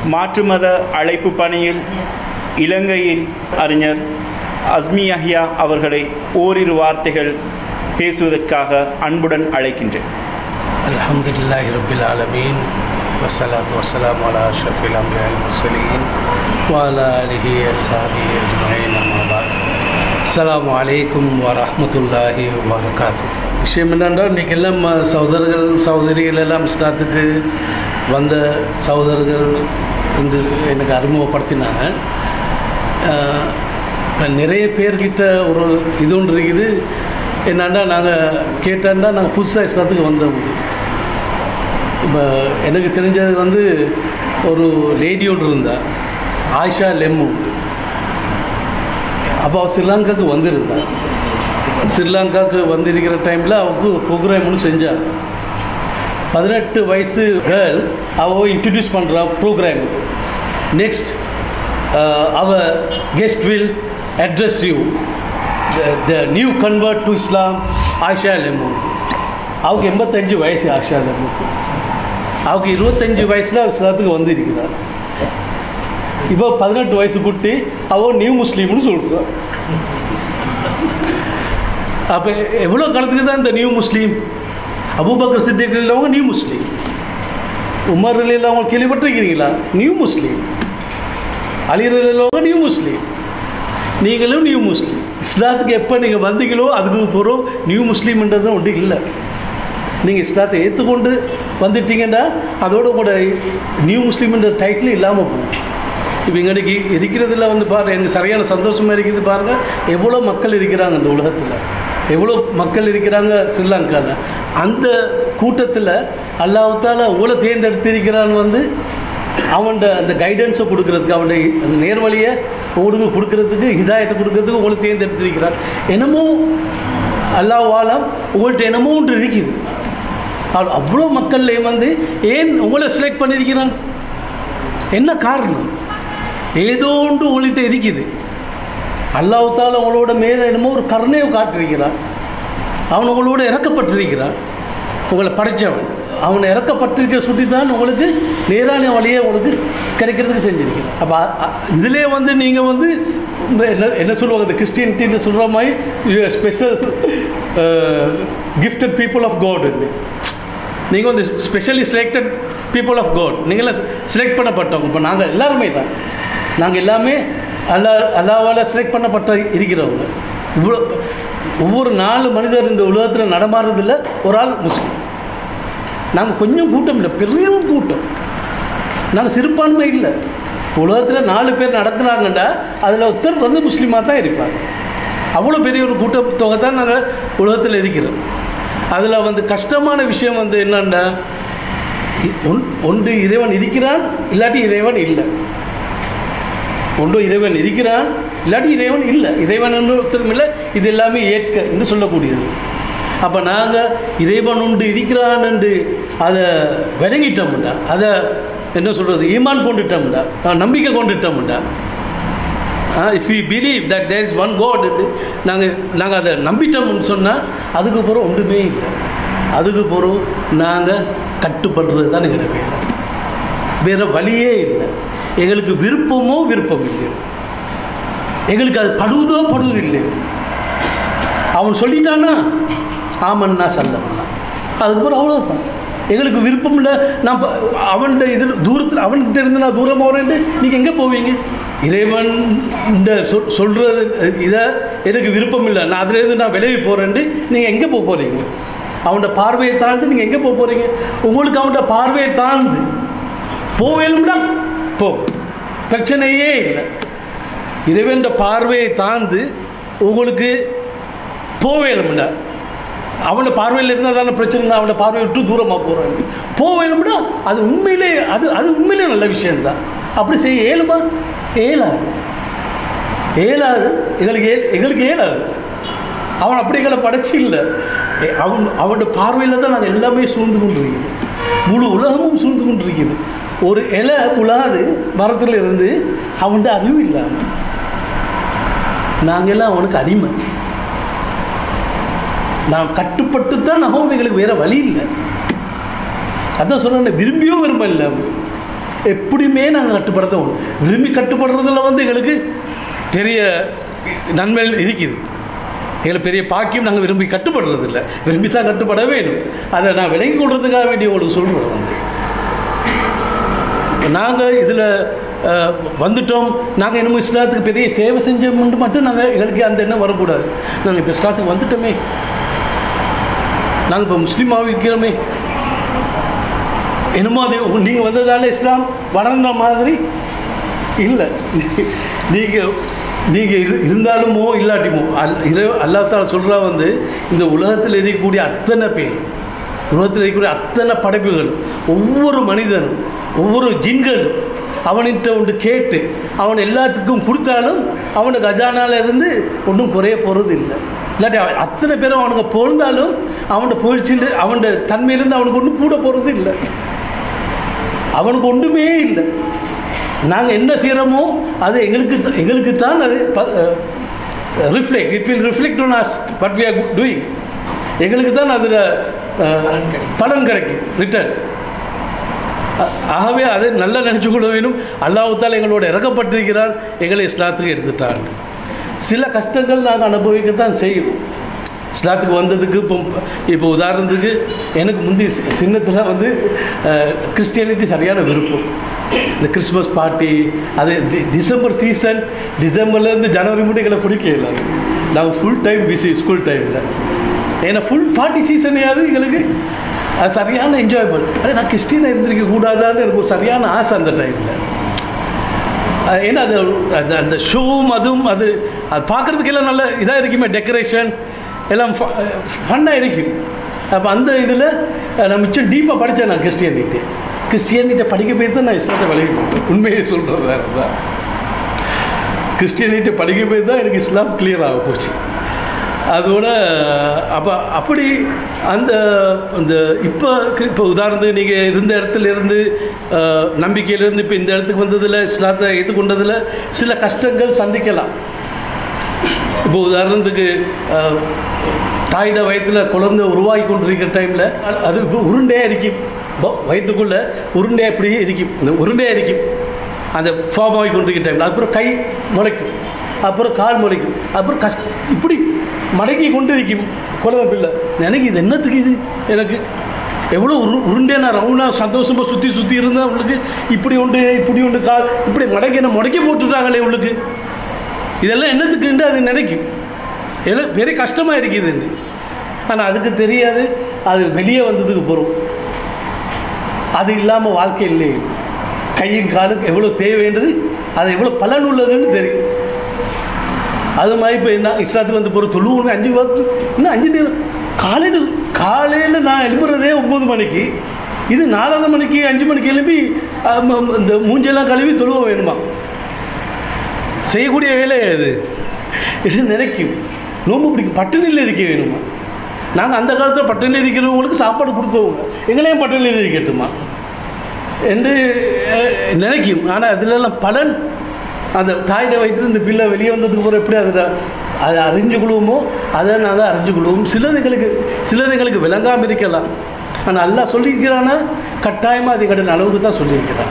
மாற்று மத அழைப்பு பணியில் இலங்கையின் அறிஞர் அஸ்மி அஹ்யா அவர்களை ஓரிரு வார்த்தைகள் பேசுவதற்காக அன்புடன் அழைக்கின்றேன் الحمد لله رب العالمين والصلاة والسلام على أشرف الأنبياء المرسلين وعلى آله وصحبه أجمعين أما بعد السلام عليكم ورحمة الله وبركاته விஷயம் என்னென்றால் இன்றைக்கி எல்லாம் ம- சகோதரர்கள் சகோதரிகள் எல்லாம் இஸ்லாத்துக்கு வந்த சகோதரர்கள் என்று எனக்கு அறிமுகப்படுத்தினாங்க ஆஹ், இப்ப நிறைய பேர்கிட்ட ஒரு இது ஒன்று இருக்குது என்னன்னா நாங்கள் கேட்டோன்னா நாங்கள் புதுசாக இஸ்லாத்துக்கு வந்தவங்க இப்போ எனக்கு தெரிஞ்சது வந்து ஒரு லேடி ஒன்று இருந்தா ஆயிஷா லெம்மு அப்போ அவள் ஸ்ரீலங்காவுக்கு வந்திருந்தா ஸ்ரீலங்காவுக்கு வந்திருக்கிற டைமில் அவளுக்கு ப்ரோக்ராம்னு செஞ்சா பதினெட்டு வயசு கேர்ள் அவள் இன்ட்ரடியூஸ் பண்ணுறா ப்ரோக்ராமுக்கு நெக்ஸ்ட் அவ guest will address you the new convert to Islam Aisha Lemu அவருக்கு எண்பத்தஞ்சு வயசு ஆயிஷா லெமுக்கு அவருக்கு இருபத்தஞ்சு வயசில் இஸ்லாத்துக்கு வந்திருக்கிறார் இப்போ பதினெட்டு வயசு குட்டி அவன் நியூ முஸ்லீம்னு சொல்கிறான் அப்போ எவ்வளோ காலத்துக்கு தான் இந்த நியூ முஸ்லீம் அபூபக்கர் சித்திக் இல்லாமல் நியூ முஸ்லீம் உமர் அலியில் அவங்க கேள்விப்பட்டிருக்கிறீங்களா நியூ முஸ்லீம் அலி அலியில் நியூ முஸ்லீம் நீங்களும் நியூ முஸ்லீம் இஸ்லாத்துக்கு எப்போ நீங்கள் வந்தீங்களோ அதுக்கு பூர்வம் நியூ முஸ்லீம்ன்றது ஒன்று இல்லை நீங்கள் இஸ்லாத்தை ஏற்றுக்கொண்டு வந்துட்டீங்கன்னா அதோட உங்களோட நியூ முஸ்லீம்ன்ற டைட்டில் இல்லாமல் போகும் இப்போ எங்களுக்கு இருக்கிறதுல வந்து பாருங்க எனக்கு சரியான சந்தோஷமாக இருக்குது பாருங்கள் எவ்வளோ மக்கள் இருக்கிறாங்க இந்த உலகத்தில் எவ்வளோ மக்கள் இருக்கிறாங்க ஸ்ரீலங்காவில் அந்த கூட்டத்தில் அல்லாஹால உங்களை தேர்ந்தெடுத்திருக்கிறான்னு வந்து அவன்ட அந்த கைடன்ஸை கொடுக்கறதுக்கு அவன்ட அந்த நேர்வழியை உங்களுக்கு கொடுக்கறதுக்கு ஹிதாயத்தை கொடுக்கறதுக்கு உங்களை தேர்ந்தெடுத்திருக்கிறான் என்னமோ அல்லாஹ்வாலம் உங்கள்கிட்ட என்னமோ ஒன்று இருக்குது அவ்- அவ்வளோ மக்கள்லே வந்து ஏன் உங்களை செலக்ட் பண்ணியிருக்கிறான் என்ன காரணம் ஏதோ ஒன்று உங்கள்கிட்ட இருக்குது அல்லாஹால உங்களோட மேலே என்னமோ ஒரு கருணையை காட்டிருக்கிறான் அவன் உங்களோட இறக்கப்பட்டிருக்கிறான் உங்களை படைச்சவன் அவனை இறக்கப்பட்டிருக்க சுட்டி தான் உங்களுக்கு நேரான வழியை உங்களுக்கு கிடைக்கிறதுக்கு செஞ்சிருக்கிறான் அப்போ இதிலே வந்து நீங்கள் வந்து இந்த என்ன என்ன சொல்லுவாங்க இந்த கிறிஸ்டியனிட்டின்னு சொல்கிற மாதிரி special gifted people of God நீங்கள் வந்து specially selected people of God நீங்களாம் செலக்ட் பண்ணப்பட்டவங்க இப்போ நாங்கள் எல்லாருமே தான் நாங்கள் எல்லாமே அல்லா அல்லாவால் செலக்ட் பண்ணப்பட்ட இருக்கிறவங்க இவ்வளோ ஒவ்வொரு நாலு மனிதர் இந்த உலகத்தில் நடமாடுறதில்ல ஒரு ஆள் முஸ்லீம் நாங்கள் கொஞ்சம் கூட்டம் இல்லை பெரிய கூட்டம் நாங்கள் சிறுபான்மை இல்லை உலகத்தில் நாலு பேர் நடக்கிறாங்கண்டா அதில் ஒருத்தர் வந்து முஸ்லீமாக தான் இருப்பாங்க அவ்வளோ பெரிய ஒரு கூட்டத்தொகை தான் நாங்கள் உலகத்தில் இருக்கிறோம் அதில் வந்து கஷ்டமான விஷயம் வந்து என்னன்னா இ- ஒன்- ஒன்று இறைவன் இருக்கிறான் இல்லாட்டி இறைவன் இல்லை ஒன்று இறைவன் இருக்கிறான் இல்லாட்டி இறைவன் இல்லை இறைவன் என்று ஒருத்தரும் இல்லை இது எல்லாமே ஏற்க என்று சொல்லக்கூடியது அப்போ நாங்கள் இறைவன் உண்டு இருக்கிறான் என்று அதை விளங்கிட்டோம்டா அதை என்ன சொல்கிறது ஈமான் கொண்டுட்டோம்டா அஹ் நம்பிக்கை கொண்டுட்டோம்டா if you believe that there is one God நாங்கள் நாங்கள் அதை நம்பிட்டோம்னு சொன்னால் அதுக்கு பிறகு ஒன்றுமே இல்லை அதுக்கு பிறகு நாங்கள் கட்டுப்படுறது தான் எங்கள் வேலை வேறு வழியே இல்லை எங்களுக்கு விருப்பமோ விருப்பம் இல்லை எங்களுக்கு அது படுவதோ படுவதில்லை அவன் சொல்லிட்டானா ஆமன்னா சல்லம்னா அதுக்கப்புறம் அவ்வளோதான் எங்களுக்கு விருப்பம் இல்லை நான் ப- அவன்கிட்ட இதில் தூரத்தில் அவன்கிட்ட இருந்து நான் தூரமாக வரேன்ட்டு நீங்கள் எங்கே போவீங்க இறைவன் இந்த சொல் சொல்கிறது இதை எனக்கு விருப்பம் இல்லை நான் அதுலேருந்து நான் விலகி போகிறேன்ட்டு நீங்கள் எங்கே போக போகிறீங்க அவனோட பார்வையை தாழ்ந்து நீங்கள் எங்கே போக போகிறீங்க உங்களுக்கு அவனோட பார்வையை தாழ்ந்து போவேலும்டா போ பிரச்சனையே இல்லை இறைவன் பார்வையை தாழ்ந்து உங்களுக்கு போவேலும்டா அவனோட பார்வையில் இருந்தால் தானே பிரச்சனை அவனோட பார்வையை விட்டு தூரமாக போகிறாங்க போவேலும்டா அது உண்மையிலே அது அது உண்மையிலே நல்ல விஷயம்தான் அப்படி செய்ய இயலுமா இயலாது இயலாது எங்களுக்கு ஏ எங்களுக்கு இயலாது அவன் அப்படி எங்களை படைச்சு இல்லை ஏ- அவன் அவனோட பார்வையில் தான் நாங்கள் எல்லாமே சூழ்ந்து கொண்டிருக்கிறோம் முழு உலகமும் சூழ்ந்து கொண்டிருக்குது ஒரு இலை உலாது மரத்தில் இருந்து அவன்கிட்ட அறிவு இல்லாமல் நாங்கள் எல்லாம் அவனுக்கு அடிமை நான் கட்டுப்பட்டு தான் நகவும் எங்களுக்கு வேற வழி இல்லை அதான் சொல்கிறேன் விரும்பியோ விரும்ப இல்லை எப்படியுமே நாங்கள் கட்டுப்படுத்தோம் விரும்பி கட்டுப்படுறதுல வந்து எங்களுக்கு பெரிய நன்மைகள் இருக்குது எங்களுக்கு பெரிய பாக்கியம் நாங்கள் விரும்பி கட்டுப்படுறது இல்லை விரும்பி தான் கட்டுப்பட வேணும் அதை நான் விலகி கொள்றதுக்காக வேண்டிய உங்களுக்கு சொல்கிறேன் வந்து நாங்கள் இதில் வந்துட்டோம் நாங்கள் என்னமோ இஸ்லாத்துக்கு பெரிய சேவை செஞ்சோம்னு மட்டும் நாங்கள் எங்களுக்கு அந்த எண்ணம் வரக்கூடாது நாங்கள் இப்போ இஸ்லாத்துக்கு வந்துட்டோமே நாங்கள் இப்போ முஸ்லீம் ஆகிக்கிறோமே என்னமோ அது நீங்கள் வந்ததால இஸ்லாம் வளர்ந்த மாதிரி இல்லை நீங்கள் நீங்கள் இரு இருந்தாலுமோ இல்லாட்டிமோ அல் இறை அல்லாத்தால சொல்கிறா வந்து இந்த உலகத்தில் இருக்கக்கூடிய அத்தனை பேர் உலகத்தில் இருக்கக்கூடிய அத்தனை படைப்புகள் ஒவ்வொரு மனிதனும் ஒவ்வொரு ஜின்களும் அவன்கிட்ட ஒன்று கேட்டு அவன் எல்லாத்துக்கும் கொடுத்தாலும் அவனுக்கு கஜானால இருந்து ஒன்றும் குறைய போகிறது இல்லை இல்லாட்டி அவன் அத்தனை பேரும் அவனுக்கு பொழுந்தாலும் அவனோட புகழ்ச்சியில் அவனோட தன்மையிலேருந்து அவனுக்கு ஒன்றும் கூட போகிறது இல்லை அவனுக்கு ஒன்றுமே இல்லை நாங்கள் என்ன செய்கிறோமோ அது எங்களுக்கு த- எங்களுக்கு தான் அது reflect it will reflect on us what we are doing எங்களுக்கு தான் அதில் பலன் கிடைக்கும் ரிட்டர்ன் ஆகவே அதை நல்லா நினச்சிக்கொள்ள வேணும் அல்லாஹால எங்களோட இறக்கப்பட்டிருக்கிறான் எங்களை இஸ்லாத்துக்கு எடுத்துட்டான் சில கஷ்டங்கள் நாங்கள் அனுபவிக்கத்தான் செய்யும் இஸ்லாத்துக்கு வந்ததுக்கு இப்போ இப்போ உதாரணத்துக்கு எனக்கு முந்தி சின்னத்தில் வந்து கிறிஸ்டியானிட்டி சரியான விருப்பம் இந்த கிறிஸ்மஸ் பார்ட்டி அது டி- டிசம்பர் சீசன் டிசம்பர்லேருந்து ஜனவரி மட்டும் எங்களை பிடிக்கல அது நாங்கள் ஃபுல் டைம் பிஸி ஸ்கூல் டைமில் ஏன்னா ஃபுல் பார்ட்டி சீசனையாவது எங்களுக்கு அது சரியான என்ஜாய்மெண்ட் அது நான் கிறிஸ்டியனாக இருந்திருக்க கூடாதான்னு எனக்கு ஒரு சரியான ஆசை அந்த டைமில் ஏன்னா அது அந்த அந்த ஷோவும் அதுவும் அது அது பார்க்குறதுக்கு எல்லாம் நல்ல இதாக இருக்குமே டெக்கரேஷன் எல்லாம் ஃபன்னாக இருக்கும் அப்போ அந்த இதில் நான் மிச்சம் டீப்பாக படித்தேன் நான் கிறிஸ்டியனிட்டு கிறிஸ்டியனிட்ட படிக்க போய் தான் நான் இஸ்லாத்தை விலகி போட்டேன் உண்மையை சொல்கிறது வேறு தான் கிறிஸ்டியனிட்ட படிக்க போய் தான் எனக்கு இஸ்லாம் கிளியர் ஆக போச்சு அதோட அப்போ அப்படி அந்த அந்த இப்போ இப்போ உதாரணத்துக்கு நீங்கள் இருந்த இடத்துல இருந்து அஹ், நம்பிக்கையிலிருந்து இப்போ இந்த இடத்துக்கு வந்ததில் இஸ்லாத்தை ஏற்றுக்கொண்டதில் சில கஷ்டங்கள் சந்திக்கலாம் இப்போ உதாரணத்துக்கு அஹ், தாயிட வயிற்றில் குழந்தை உருவாகி கொண்டிருக்கிற டைமில் அது உருண்டையாக இருக்கும் ப- வயிற்றுக்குள்ளே உருண்டையாக இப்படியே இருக்கும் இந்த உருண்டையாக இருக்கும் அந்த ஃபார்ம் ஆகி கொண்டிருக்கிற டைமில் அப்புறம் கை முளைக்கும் அப்புறம் கால் முளைக்கும் அப்புறம் கஷ் இப்படி மடக்கி கொண்டு இருக்கும் குழந்தை பிள்ளை எனக்கு இது என்னத்துக்கு இது எனக்கு எவ்வளோ உரு உருண்டே நான் ரவுண்டாக சந்தோஷமாக சுற்றி சுற்றி இருந்தால் உங்களுக்கு இப்படி உண்டு இப்படி உண்டு கால் இப்படி மடக்கி என்ன முடக்கி போட்டுட்டாங்களே உங்களுக்கு இதெல்லாம் என்னத்துக்குண்டு அது நினைக்கும் ஏன்னா பெரிய கஷ்டமாக இருக்குதுன்னு ஆனால் அதுக்கு தெரியாது அது வெளியே வந்ததுக்கு போகிறோம் அது இல்லாமல் வாழ்க்கை இல்லை கையும் காலும் எவ்வளோ தேவைன்றது அது எவ்வளோ பலன் உள்ளதுன்னு தெரியும் அது மாதிரி இப்போ என்ன இஸ்லாத்துக்கு வந்து போகிற தொழுவுன்னு அஞ்சு பத்து இன்னும் அஞ்சு நேரம் காலையில் காலையில் நான் எழுப்புறதே ஒம்பது மணிக்கு இது நாலரை மணிக்கு அஞ்சு மணிக்கு எழுப்பி ஆம், ஆம், இந்த மூஞ்செல்லாம் கழுவி தொழுவ வேணுமா செய்யக்கூடிய வேலை அது என்று நினைக்கும் நோம்பு பிடிக்கும் பட்டினியில் இருக்க வேணுமா நாங்கள் அந்த காலத்தில் பட்டினியில் இருக்கிறவங்களுக்கு சாப்பாடு கொடுத்தவங்க எங்களையும் பட்டினியில் இருக்கட்டுமா என்று அஹ், நினைக்கும் ஆனால் அதிலெல்லாம் பலன் அந்த தாயிட வயிற்றுல இந்த பிள்ளை வெளியே வந்ததுக்கு அப்புறம் எப்படி அதில் அதை அறிஞ்சு கொள்வோமோ அதை நாங்கள் அறிஞ்சு கொள்வோம் சிலது எங்களுக்கு சிலது எங்களுக்கு விளங்காமல் இருக்கலாம் ஆனால் அல்லாஹ் சொல்லியிருக்கிறான்னா கட்டாயமாக அது எங்களுடைய அளவுக்கு தான் சொல்லியிருக்கிறான்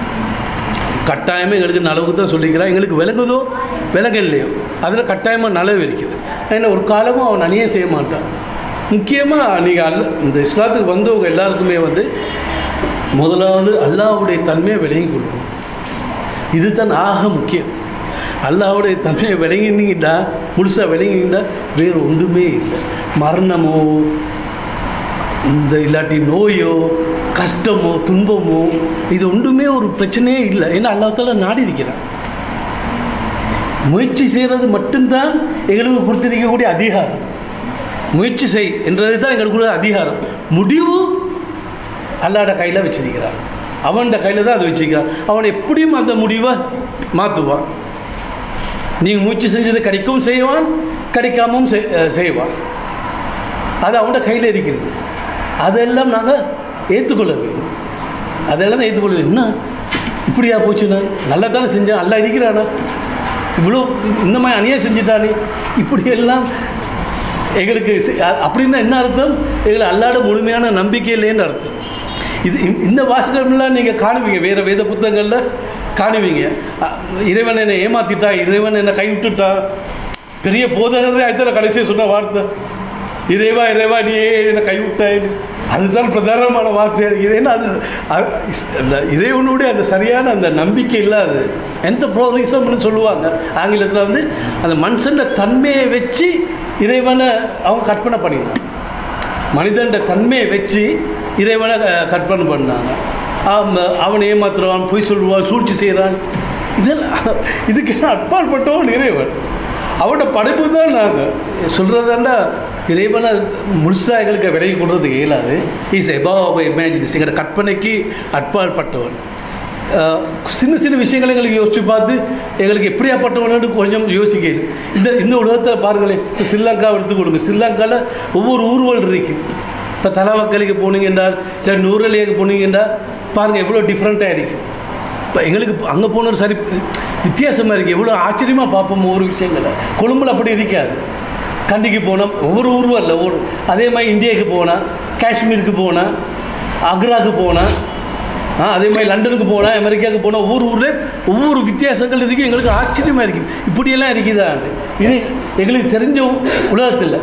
கட்டாயமாக எங்களுக்கு நலவுக்கு தான் சொல்லிக்கிறான் எங்களுக்கு விளங்குதோ விலக இல்லையோ அதில் கட்டாயமாக நலவு இருக்குது ஏன்னா ஒரு காலமும் அவன் அநியம் செய்ய மாட்டான் முக்கியமாக நீங்கள் அல்ல இந்த இஸ்லாத்துக்கு வந்தவங்க எல்லாருக்குமே வந்து முதலாவது அல்லாஹ்வுடைய தன்மையை விளங்கி கொடுக்கணும் இதுதான் ஆக முக்கியம் அல்லாஹ்வுடைய தன்மையை விளங்கினீங்கடா முழுசாக விளங்கிட்டா வேறு ஒன்றுமே இல்லை மரணமோ இந்த இல்லாட்டி நோயோ கஷ்டமோ துன்பமோ இது ஒன்றுமே ஒரு பிரச்சனையே இல்லை ஏன்னா அல்லாத்தால நாடி இருக்கிறான் முயற்சி செய்கிறது மட்டும்தான் எங்களுக்கு கொடுத்திருக்கக்கூடிய அதிகாரம் முயற்சி செய் என்றது தான் எங்களுக்கு உள்ள அதிகாரம் முடிவு அல்லாட கையில் வச்சிருக்கிறான் அவன்கிட்ட கையில் தான் அதை வச்சிருக்கிறான் அவன் எப்படியும் அந்த முடிவை மாற்றுவான் நீங்கள் முயற்சி செஞ்சது கிடைக்கவும் செய்வான் கிடைக்காமவும் செய்- அஹ் செய்வான் அது அவன்கிட்ட கையில் இருக்கிறது அதெல்லாம் நாங்கள் ஏற்றுக்கொள்ள வேண்டும் அதெல்லாம் தான் ஏற்றுக்கொள்ள வேண்டும் என்ன இப்படியா போச்சுண்ணா நல்லா தானே செஞ்சேன் நல்லா இருக்கிறானா இவ்வளோ இந்த மாதிரி அநியாயம் செஞ்சுட்டானே இப்படியெல்லாம் எங்களுக்கு செ- அ- அப்படின்னா என்ன அர்த்தம் எங்களை அல்லாட முழுமையான நம்பிக்கை இல்லைன்னு அர்த்தம் இது இந்த- இந்த வாசகம்லாம் நீங்கள் காணுவீங்க வேறு வேத புத்தகங்களில் காணுவீங்க அ, இறைவன் என்னை ஏமாத்திட்டான் இறைவன் என்னை கைவிட்டுட்டான் பெரிய போதகரே அதுதான் கடைசியாக சொன்ன வார்த்தை இறைவா இறைவா நீ என்னை கைவிட்டாய் அதுதான் பிரதானமான வார்த்தையாக இருக்குது ஏன்னா அது அது அந்த இறைவனுடைய அந்த சரியான அந்த நம்பிக்கை இல்லாது எந்த ப்ரோரிசம்னு சொல்லுவாங்க ஆங்கிலத்தில் வந்து அந்த மனுஷன் தன்மையை வச்சு இறைவனை அவங்க கற்பனை பண்ணினாங்க மனிதன் தன்மையை வச்சு இறைவனை க- கற்பனை பண்ணாங்க ஆமா, அவனை ஏமாத்துறவான் பொய் சொல்லுவான் சூழ்ச்சி செய்கிறான் இதெல்லாம் இதுக்கு அப்பாற்பட்டவன் இறைவன் அவனோட படைப்பு தான் நாங்கள் சொல்கிறதாண்டா இறைவனை முழுசாக எங்களுக்கு விலகி கொடுறதுக்கு இயலாது இஸ் எபாவ் இமேஜினஸ் எங்களோட கற்பனைக்கு அப்பாற்பட்டவன் அஹ், சின்ன சின்ன விஷயங்களை எங்களுக்கு யோசிச்சு பார்த்து எங்களுக்கு எப்படியாப்பட்டவனு கொஞ்சம் யோசிக்கிறது இந்த இந்த உலகத்தில் பாருங்களேன் இப்போ ஸ்ரீலங்கா எடுத்து கொடுங்க ஸ்ரீலங்காவில் ஒவ்வொரு ஊர்வல் இருக்கு இப்போ தலவாக்கலைக்கு போனீங்க என்றால் இல்லை நூறலியாக போனீங்க என்றால் பாருங்கள் எவ்வளோ டிஃப்ரெண்ட்டாக இருக்குது இப்போ எங்களுக்கு அங்கே போனது சரி வித்தியாசமாக இருக்குது எவ்வளோ ஆச்சரியமாக பார்ப்போம் ஒவ்வொரு விஷயங்களை கொழும்புல அப்படி இருக்காது கண்டிக்கு போனோம் ஒவ்வொரு ஊர்வல்ல ஒவ்வொரு அதே மாதிரி இந்தியாவுக்கு போனால் காஷ்மீருக்கு போனால் அக்ராவுக்கு போனால் ஆ அதே மாதிரி லண்டனுக்கு போனால் அமெரிக்காவுக்கு போனால் ஒவ்வொரு ஊரில் ஒவ்வொரு வித்தியாசங்கள் இருக்குது எங்களுக்கு ஆச்சரியமாக இருக்குது இப்படியெல்லாம் இருக்குதா இது எங்களுக்கு தெரிஞ்ச உலகத்தில்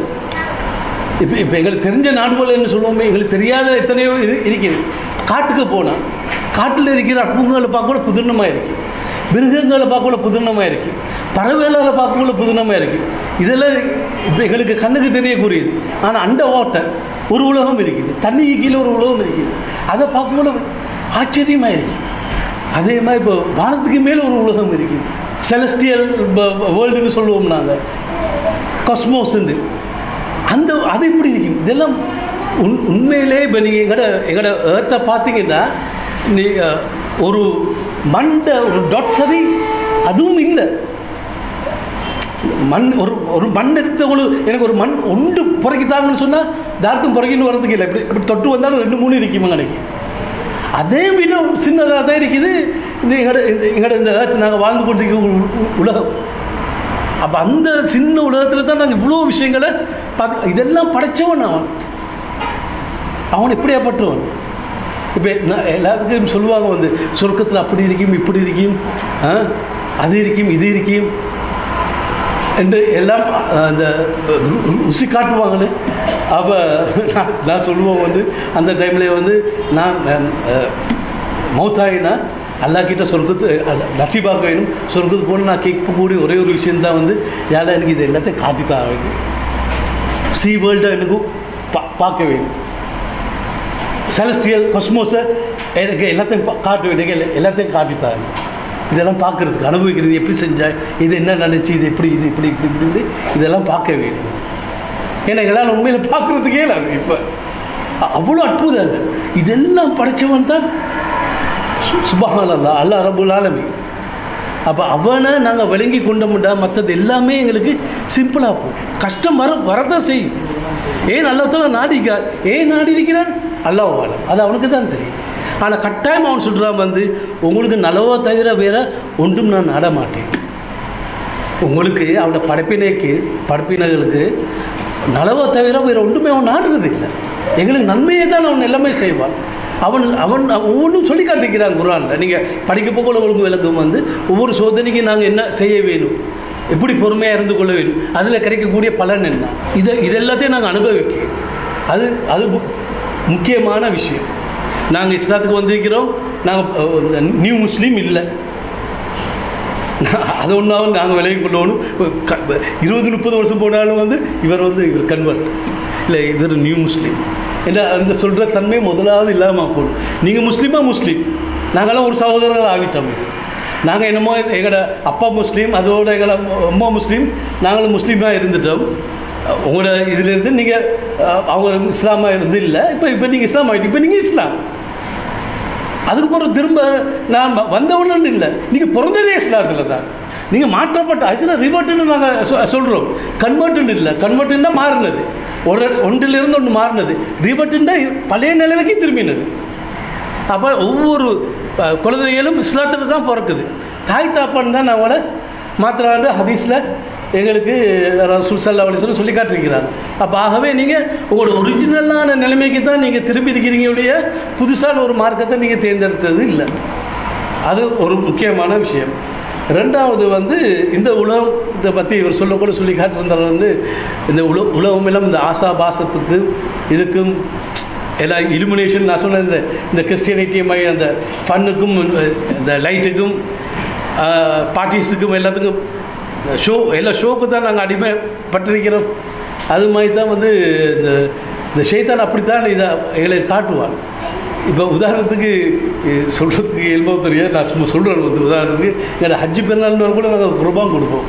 இப்போ இப்போ எங்களுக்கு தெரிஞ்ச நாடுகள் என்ன சொல்லுவோமே எங்களுக்கு தெரியாத எத்தனையோ இரு இருக்குது காட்டுக்கு போனால் காட்டில் இருக்கிற பூங்களை பார்க்கக்கூட புதிர்ணமாக இருக்குது மிருகங்களை பார்க்கக்கூட புதிர்ணமாக இருக்குது பறவைகளை பார்க்கக்கூட புதிர்ணமாக இருக்குது இதெல்லாம் இப்போ எங்களுக்கு கண்ணுக்கு தெரியக்கூடியது ஆனால் அண்ட ஓட்டை ஒரு உலகம் இருக்குது தண்ணிக்கு கீழே ஒரு உலகம் இருக்குது அதை பார்க்கக்கூட ஆச்சரியமாக இருக்குது அதே மாதிரி இப்போ வானத்துக்கு மேலே ஒரு உலகம் இருக்குது செலஸ்டியல் வேர்ல்டுன்னு சொல்லுவோம் நாங்கள் காஸ்மோஸ்ன்னு அந்த அது எப்படி இருக்கும் இதெல்லாம் உண் உண்மையிலே இப்போ நீங்கள் எங்கட எங்கட ஏர்த்தை பார்த்தீங்கன்னா நீ அஹ், ஒரு மண்டை ஒரு டாட் சரி அதுவும் இல்லை மண் ஒரு ஒரு மண் எடுத்தவங்களும் எனக்கு ஒரு மண் ஒன்று புறக்கித்தாங்கன்னு சொன்னால் தார்க்கும் புறக்கின்னு வரதுக்கு இல்லை இப்படி இப்படி தொட்டு வந்தாலும் ரெண்டு மூணு இருக்குமா கணக்கு அதே விட சின்னதாக தான் இருக்குது இந்த எங்கட இந்த எங்கட இந்த நாங்கள் வாழ்ந்து கொண்டிருக்கிற உ- உ- உலகம் அப்போ அந்த சின்ன உலகத்தில் தான் நாங்கள் இவ்வளோ விஷயங்களை பார்த்து இதெல்லாம் படைச்சவன் அவன் அவன் எப்படியாப்பட்டவன் இப்போ நான் எல்லாத்துக்கும் சொல்லுவாங்க வந்து சொர்க்கத்தில் அப்படி இருக்கும் இப்படி இருக்கும் ஆ, அது இருக்கும் இது இருக்கும் என்று எல்லாம் அஹ், அந்த ரு- ரு- ருசி காட்டுவாங்கன்னு அப்போ நான் நான் சொல்லுவோம் வந்து அந்த டைமில் வந்து நான் அஹ், மௌத்தாயினா அல்லா கிட்ட சொர்க்கத்து அல்ல- நசீபாக்க வேணும் சொர்க்கத்துக்கு போன நான் கேட்கக்கூடிய ஒரே ஒரு விஷயந்தான் வந்து யாரா எனக்கு இது எல்லாத்தையும் காட்டித்தான் வேணும் சி வேர்ல்டை எனக்கு பா பார்க்க வேணும் செலஸ்டியல் கொஸ்மோஸை எனக்கு எல்லாத்தையும் பா- காட்ட வேண்டிய எல்லா- எல்லாத்தையும் காட்டித்தாங்க இதெல்லாம் பார்க்கறதுக்கு அனுபவிக்கிறது எப்படி செஞ்சாய் இது என்ன நினச்சி இது எப்படி இது இப்படி இப்படி இப்படி இப்படி இதெல்லாம் பார்க்க வேண்டும் ஏன்னா இதெல்லாம் உண்மையில் பார்க்குறதுக்கே இல்லை இப்போ அவ்வளோ அற்புதம் அது இதெல்லாம் படைச்சவன் தான் சுபஹான் அல்லா அல்லா ரபுல் ஆலமி அப்போ அவனை நாங்கள் விளங்கி கொண்டோம்டா மற்றது எல்லாமே எங்களுக்கு சிம்பிளாக போகும் கஷ்டம் வர வரதான் செய்யும் ஏன் அல்லத்தோட நாடிக்கிறான் ஏன் நாடி இருக்கிறான் அல்லாஹ் அது அவனுக்கு தான் தெரியும் ஆனால் கட்டாயம் அவன் சொல்கிறான் வந்து உங்களுக்கு நலவோ தவிர வேற ஒன்றும் நான் நாட மாட்டேன் உங்களுக்கு அவனோட படைப்பினைக்கு படைப்பினர்களுக்கு நலவோ தவிர வேற ஒன்றுமே அவன் நாடுறது இல்லை எங்களுக்கு நன்மையை தான் அவன் எல்லாமே செய்வான் அவன் அவன் ஒவ்வொன்றும் சொல்லி காட்டிக்கிறான் குரானில் நீங்கள் படிக்க போகல உங்களுக்கு விளக்கம் வந்து ஒவ்வொரு சோதனைக்கு நாங்கள் என்ன செய்ய வேணும் எப்படி பொறுமையாக இருந்து கொள்ள வேண்டும் அதில் கிடைக்கக்கூடிய பலன் என்ன இதை இது எல்லாத்தையும் நாங்கள் அனுபவிக்க அது அது மு- முக்கியமான விஷயம் நாங்கள் இஸ்லாத்துக்கு வந்திருக்கிறோம் நாங்கள் நியூ முஸ்லீம் இல்லை அது ஒன்றாவும் நாங்கள் விலகி கொள்ளணும் க- இருபது முப்பது வருஷம் போனாலும் வந்து இவர் வந்து இவர் கன்வெர்ட் இல்லை இவர் நியூ முஸ்லீம் என்ற அந்த சொல்கிற தன்மை முதலாவது இல்லாமல் போகணும் நீங்கள் முஸ்லீமா முஸ்லீம் நாங்களாம் ஒரு சகோதரர்கள் ஆகிட்டோம் இது நாங்கள் என்னமோ எங்களோட அப்பா முஸ்லீம் அதோட எங்களை அம்மா முஸ்லீம் நாங்களும் முஸ்லீமாக இருந்துட்டோம் உங்களோட இதுலேருந்து நீங்கள் அவங்க இஸ்லாமாக இருந்து இல்லை இப்போ இப்போ நீங்கள் இஸ்லாம் ஆகிட்டு இப்போ நீங்கள் இஸ்லாம் அதுக்கு ஒரு திரும்ப நான் வ- வந்தவுடன் இல்லை நீங்கள் பிறந்ததே இஸ்லாத்தில் தான் நீங்கள் மாற்றப்பட்ட அதுக்கு ரிவர்ட்டுன்னு நாங்கள் சொல்கிறோம் கன்வெர்ட்டுன்னு இல்லை கன்வெர்ட்டுன்னா மாறினது ஒரு ஒன்றிலிருந்து ஒன்று மாறினது ரிவர்ட்டுன்னா பழைய நிலைமைக்கு திரும்பினது அப்போ ஒவ்வொரு அஹ், குழந்தைகளும் இஸ்லாத்தில் தான் பிறக்குது தாய் தாப்பான் தான் அவங்கள மாத்திராண்டு ஹதீஸில் எங்களுக்கு ரசூல் சல்லா அலிஸ்வரம் சொல்லி காட்டிருக்கிறாங்க அப்போ ஆகவே நீங்கள் உங்களோட ஒரிஜினலான நிலைமைக்கு தான் நீங்கள் திரும்பி இருக்கிறீங்க ஒழிய புதுசான ஒரு மார்க்கத்தை நீங்கள் தேர்ந்தெடுத்தது இல்லை அது ஒரு முக்கியமான விஷயம் ரெண்டாவது வந்து இந்த உலகத்தை பற்றி இவர் சொல்லக்கூட சொல்லி காட்டிருந்தார் வந்து இந்த உல உலகம் எல்லாம் இந்த ஆசா பாசத்துக்கு இதுக்கும் எல்லா இலுமினேஷன் நான் சொன்ன இந்த இந்த கிறிஸ்டியனிட்டி மாதிரி அந்த ஃபன்னுக்கும் இந்த லைட்டுக்கும் பார்ட்டிஸுக்கும் எல்லாத்துக்கும் ஷோ எல்லா ஷோக்கு தான் நாங்கள் அடிமைப்பட்டிருக்கிறோம் அது மாதிரி தான் வந்து இந்த இந்த ஷைத்தான் அப்படித்தான் இதை எங்களுக்கு காட்டுவான் இப்போ உதாரணத்துக்கு அஹ், சொல்றதுக்கு இயல்பாக தெரியாது நான் சும்மா சொல்கிறேன் வந்து உதாரணத்துக்கு எங்களோட ஹஜ்ஜு பெருநாள்னு கூட நாங்கள் குர்பான் கொடுப்போம்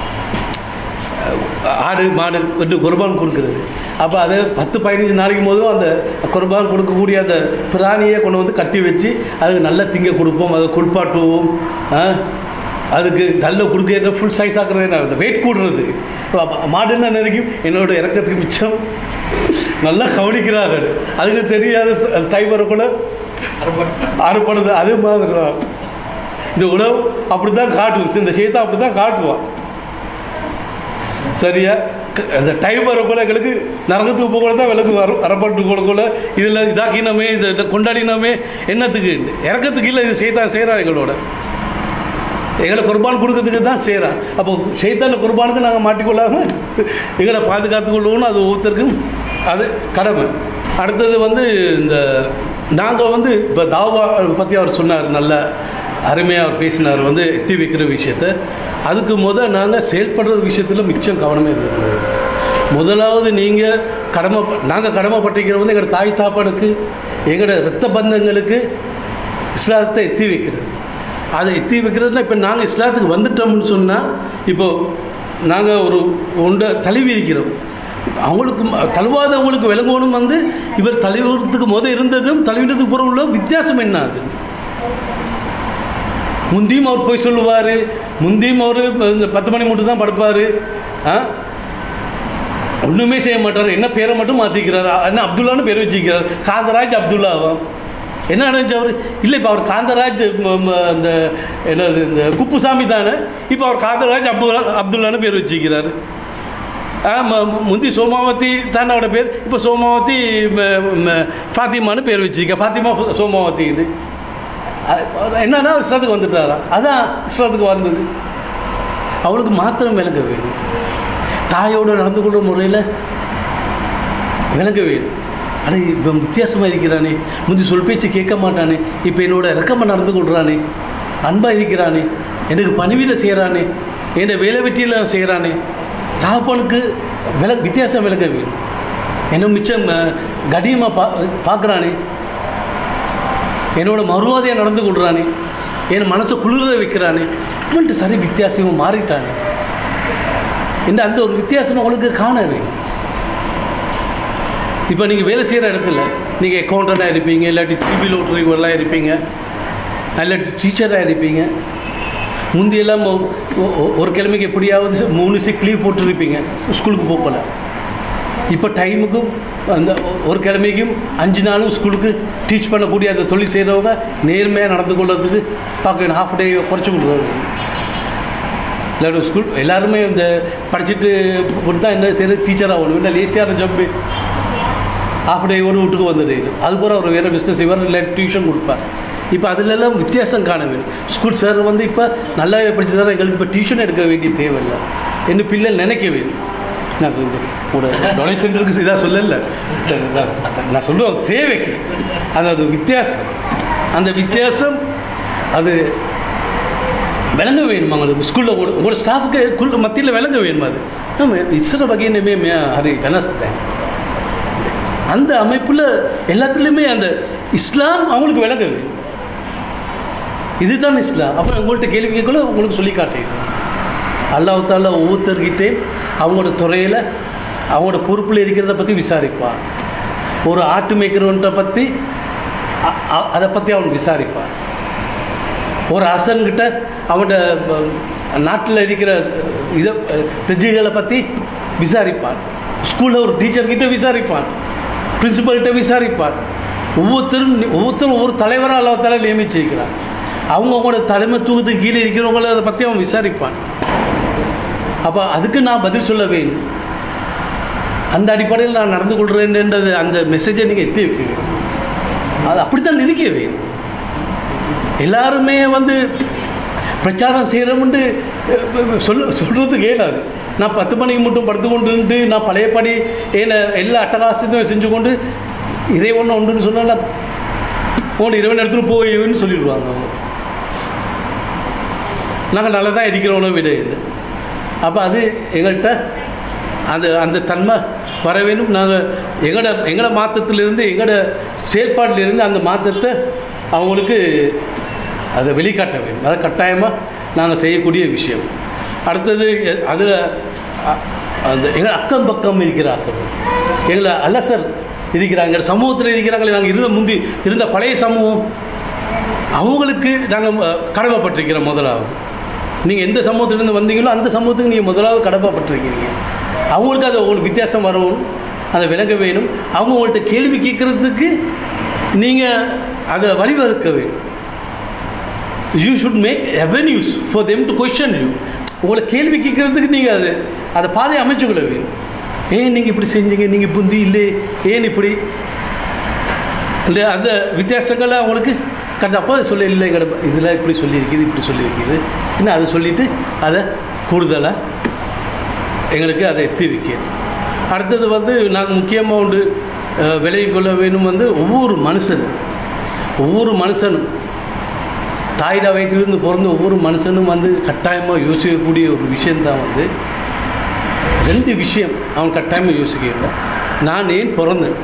அஹ், ஆடு மாடு வந்து குர்பான் கொடுக்குறது அப்போ அதை பத்து பதினஞ்சு நாளைக்கு போதும் அந்த குர்பான் கொடுக்கக்கூடிய அந்த பிராணியை கொண்டு வந்து கட்டி வச்சு அதுக்கு நல்ல திங்க கொடுப்போம் அதை குளிப்பாட்டுவோம் ஆ, அதுக்கு நல்ல கொடுக்க ஃபுல் சைஸ் ஆக்குறது என்ன அந்த வெயிட் கூடுறது மாடுன்னா நினைக்கும் என்னோட இறக்கத்துக்கு மிச்சம் நல்லா கவனிக்கிறார்கள் அதுக்கு தெரியாத டைம் வரக்குள்ள அறுப்படுது அதே மாதிரி தான் இந்த உணவு அப்படி தான் காட்டும் இந்த செய்தான் அப்படி தான் காட்டுவான் சரியா க- அந்த டைம் வரக்குள்ள எங்களுக்கு நரகத்துக்கு போகல தான் விளக்கு வரும் அறப்பட்டு கொடுக்கல இதில் இதாக்கினமே இதை இதை கொண்டாடினோமே என்னத்துக்கு இறக்கத்துக்கு இல்லை இது செய்தான் செய்கிறான் எங்களோட எங்களை குர்பான் கொடுக்கறதுக்கு தான் செய்கிறான் அப்போ செய்தான குர்பானுக்கு நாங்கள் மாட்டிக்கொள்ளாமல் எங்களை பாதுகாத்து கொள்வோம்னு அது ஒவ்வொருத்தருக்கும் அது கடமை அடுத்தது வந்து இந்த நாங்கள் வந்து இப்போ தாவா பற்றி அவர் சொன்னார் நல்ல அருமையாக அவர் பேசினார் வந்து எத்தி வைக்கிற விஷயத்த அதுக்கு முத நாங்கள் செயல்படுற விஷயத்தில் மிச்சம் கவனமே இருக்கணும் முதலாவது நீங்கள் கடமை நாங்கள் கடமைப்பட்டிருக்கிற வந்து எங்களோட தாய் தாப்பனுக்கு எங்களோட இரத்த பந்தங்களுக்கு இஸ்லாத்தை எத்தி வைக்கிறது அதை எத்தி வைக்கிறதுனா இப்போ நாங்கள் இஸ்லாத்துக்கு வந்துட்டோம்னு சொன்னால் இப்போ நாங்கள் ஒரு ஒன்றை தழுவி இருக்கிறோம் அவங்களுக்கு ம- தழுவாதவங்களுக்கு விளங்கணும் வந்து இவர் தழுவுறதுக்கு முத இருந்ததும் தழுவினதுக்கு பிறகு உள்ள வித்தியாசம் என்ன அது முந்தியும் அவர் போய் சொல்லுவார் முந்தியும் அவர் இந்த பத்து மணி மட்டும் தான் படுப்பார் ஆ ஒன்றுமே செய்ய மாட்டார் என்ன பேரை மட்டும் மாற்றிக்கிறார் என்ன அப்துல்லான்னு பேர் வச்சுக்கிறார் காந்தராஜ் அப்துல்லாவாம் என்ன நினைச்சு அவர் இல்லை இப்போ அவர் காந்தராஜ் ம- ம- இந்த என்னது இந்த குப்புசாமி தானே இப்போ அவர் காந்தராஜ் அப்துல்லா அப்துல்லான்னு பேர் வச்சுக்கிறார் ஆ, ம- மு- முந்தி சோமாவதி தான் அவரோட பேர் இப்போ சோமாவதி ம- ம- ஃபாத்திமான்னு பேர் வச்சுக்க ஃபாத்திமா சோமாவதின்னு அது- அது என்னன்னா இஸ்லாத்துக்கு வந்துட்டாரா அதான் இஸ்லாத்துக்கு வந்தது அவளுக்கு மாத்திரம் விளங்க வேணும் தாயோடு நடந்து கொள்கிற முறையில் விளங்க வேணும் அட இப்போ வித்தியாசமாக இருக்கிறானே முந்தி சொல் பேச்சு கேட்க மாட்டானே இப்போ என்னோட இறக்கமாக நடந்து கொள்கிறானே அன்பாக இருக்கிறானே எனக்கு பணிவிட செய்கிறானே என்னை வேலை வெட்டியில் செய்கிறானே தாப்பனுக்கு வில வித்தியாசம் விளங்க வேணும் என்ன மிச்சம் கடியமாக பா பார்க்குறானே என்னோட மறுவாதையாக நடந்து கொள்கிறானே என் மனசை குளிர வைக்கிறானே இவன்ட்டு சரி வித்தியாசமாக மாறிட்டானே இந்த அந்த ஒரு வித்தியாசம் உங்களுக்கு காண வேணும் இப்போ நீங்கள் வேலை செய்கிற இடத்துல நீங்கள் அக்கௌண்டண்ட்டாக இருப்பீங்க இல்லாட்டி திருப்பி லோட்டரிவெல்லாம் இருப்பீங்க இல்லாட்டி டீச்சராக இருப்பீங்க முந்தியெல்லாம் ஒ- ஒ- ஒரு கிழமைக்கு எப்படியாவது ச- மூணு சிக் லீவ் போட்டுருப்பீங்க ஸ்கூலுக்கு போகல இப்போ டைமுக்கும் அந்த ஒ- ஒரு கிழமைக்கும் அஞ்சு நாளும் ஸ்கூலுக்கு டீச் பண்ணக்கூடிய அந்த தொழில் செய்கிறவங்க நேர்மையாக நடந்து கொள்றதுக்கு பார்க்க ஹாஃப் டே குறைச்சி கொடுக்குறாங்க இல்லாட்டி ஸ்கூல் எல்லாருமே இந்த படிச்சுட்டு கொடுத்தா என்ன செய்யறது டீச்சர் ஆகணும் இல்லை லேசியான ஜப்பு ஹாஃப் டே ஒரு வீட்டுக்கு வந்துடு அது போல அவர் வேறு பிஸ்னஸ் செய்வார் இல்லை டியூஷன் கொடுப்பார் இப்போ அதிலெல்லாம் வித்தியாசம் காண வேணும் ஸ்கூல் சார் வந்து இப்போ நல்லாவே படிச்சு தர எங்களுக்கு இப்போ டியூஷன் எடுக்க வேண்டிய தேவையில்லை என்ன பிள்ளை நினைக்க வேணும் நான் இந்த ஒரு டொனேஷன் இருக்கு இதாக சொல்லல நான் சொல்லுவேன் தேவைக்கு அது அது வித்தியாசம் அந்த வித்தியாசம் அது விளங்க வேணுமா அது ஸ்கூலில் உங்களோட ஸ்டாஃபுக்கு குள்ள மத்தியில் விளங்க வேணுமா அது நம்ம இஸ்ர வகையினுமே மே ஹரி கனஸ்தேன் அந்த அமைப்பில் எல்லாத்துலேயுமே அந்த இஸ்லாம் அவங்களுக்கு விளங்க வேணும் இதுதான் இஸ்லாம் அப்போ உங்கள்கிட்ட கேள்வி கேட்கல உங்களுக்கு சொல்லி காட்டேன் அல்லாஹ் தாலா ஒவ்வொருத்தர்கிட்டே அவங்களோட துறையில் அவங்களோட பொறுப்பில் இருக்கிறத பற்றி விசாரிப்பான் ஒரு ஆட்டு மேய்க்கிறவன்ட்ட பற்றி அ- அ- அதை பற்றி அவனுக்கு விசாரிப்பான் ஒரு அரசன்கிட்ட அவன்கிட்ட நாட்டில் இருக்கிற இதை பிரஜைகளை பற்றி விசாரிப்பான் ஸ்கூலில் ஒரு டீச்சர்கிட்ட விசாரிப்பான் பிரின்சிபல்கிட்ட விசாரிப்பான் ஒவ்வொருத்தரும் ஒவ்வொருத்தரும் ஒவ்வொரு தலைவராக அல்லாத்தால நியமிச்சிருக்கிறான் அவங்க அவங்களோட தலைமைத்துவத்துக்கு கீழே இருக்கிறவங்கள அதை பற்றி அவன் விசாரிப்பான் அப்போ அதுக்கு நான் பதில் சொல்ல வேணும் அந்த அடிப்படையில் நான் நடந்து கொள்கிறேன்ன்றது அந்த மெசேஜை நீங்கள் எத்தி வைக்க வேணும் அது அப்படித்தான் நிதிக்க வேணும் எல்லாருமே வந்து பிரச்சாரம் செய்கிறோம்னு சொல்ல சொல்கிறதுக்கு இயலாது நான் பத்து மணிக்கு மட்டும் படுத்து கொண்டு நான் பழையபடி ஏன எல்லா அட்டகாசத்தையும் செஞ்சு கொண்டு இறைவன் ஒன்றுன்னு சொன்னால் உன் இறைவன் எடுத்துகிட்டு போயின்னு சொல்லிடுவாங்க அவங்க நாங்கள் நல்லா தான் இருக்கிறோன்னு விட இல்லை அப்போ அது எங்கள்கிட்ட அந்த அந்த தன்மை வர வேணும் நாங்கள் எங்களோட எங்களோட மாற்றத்திலிருந்து எங்களோட செயல்பாட்டிலிருந்து அந்த மாற்றத்தை அவங்களுக்கு அதை வெளிக்காட்ட வேண்டும் அதை கட்டாயமாக நாங்கள் செய்யக்கூடிய விஷயம் அடுத்தது அதில் அந்த எங்கள் அக்கம் பக்கம் இருக்கிறார்கள் எங்களை அலசர் இருக்கிறாங்க எங்கள் சமூகத்தில் இருக்கிறாங்களே நாங்கள் இருந்த முந்தி இருந்த பழைய சமூகம் அவங்களுக்கு நாங்கள் கடமைப்பட்டிருக்கிறோம் முதலாவது நீங்கள் எந்த சமூகத்திலேருந்து வந்தீங்களோ அந்த சமூகத்துக்கு நீங்கள் முதலாவது கடமைப்பட்டிருக்கிறீங்க அவங்களுக்கு அது உங்களுக்கு வித்தியாசம் வரணும் அதை விளங்க வேணும் அவங்க உங்கள்கிட்ட கேள்வி கேட்குறதுக்கு நீங்கள் அதை வழிவகுக்க வேணும் you should make avenues for them to question you உங்களை கேள்வி கேட்குறதுக்கு நீங்கள் அது அதை பாதையை அமைச்சுக்கொள்ள வேணும் ஏன் நீங்கள் இப்படி செஞ்சீங்க நீங்கள் புந்தி இல்லை ஏன் இப்படி இல்லை அந்த வித்தியாசங்களை அவங்களுக்கு கரெக்டாக அப்போ அதை சொல்ல இல்லை கிடப்ப இதில் இப்படி சொல்லியிருக்குது இப்படி சொல்லியிருக்குது இன்னும் அதை சொல்லிவிட்டு அதை கூடுதலாக எங்களுக்கு அதை எத்தி வைக்கணும் அடுத்தது வந்து நாங்கள் முக்கியமாக உண்டு விலகி கொள்ள வேணும் வந்து ஒவ்வொரு மனுஷனும் ஒவ்வொரு மனுஷனும் தாயிடா வயிற்றிலிருந்து பிறந்த ஒவ்வொரு மனுஷனும் வந்து கட்டாயமாக யோசிக்கக்கூடிய ஒரு விஷயந்தான் வந்து ரெண்டு விஷயம் அவன் கட்டாயமாக யோசிக்கணும் நான் ஏன் பிறந்தேன்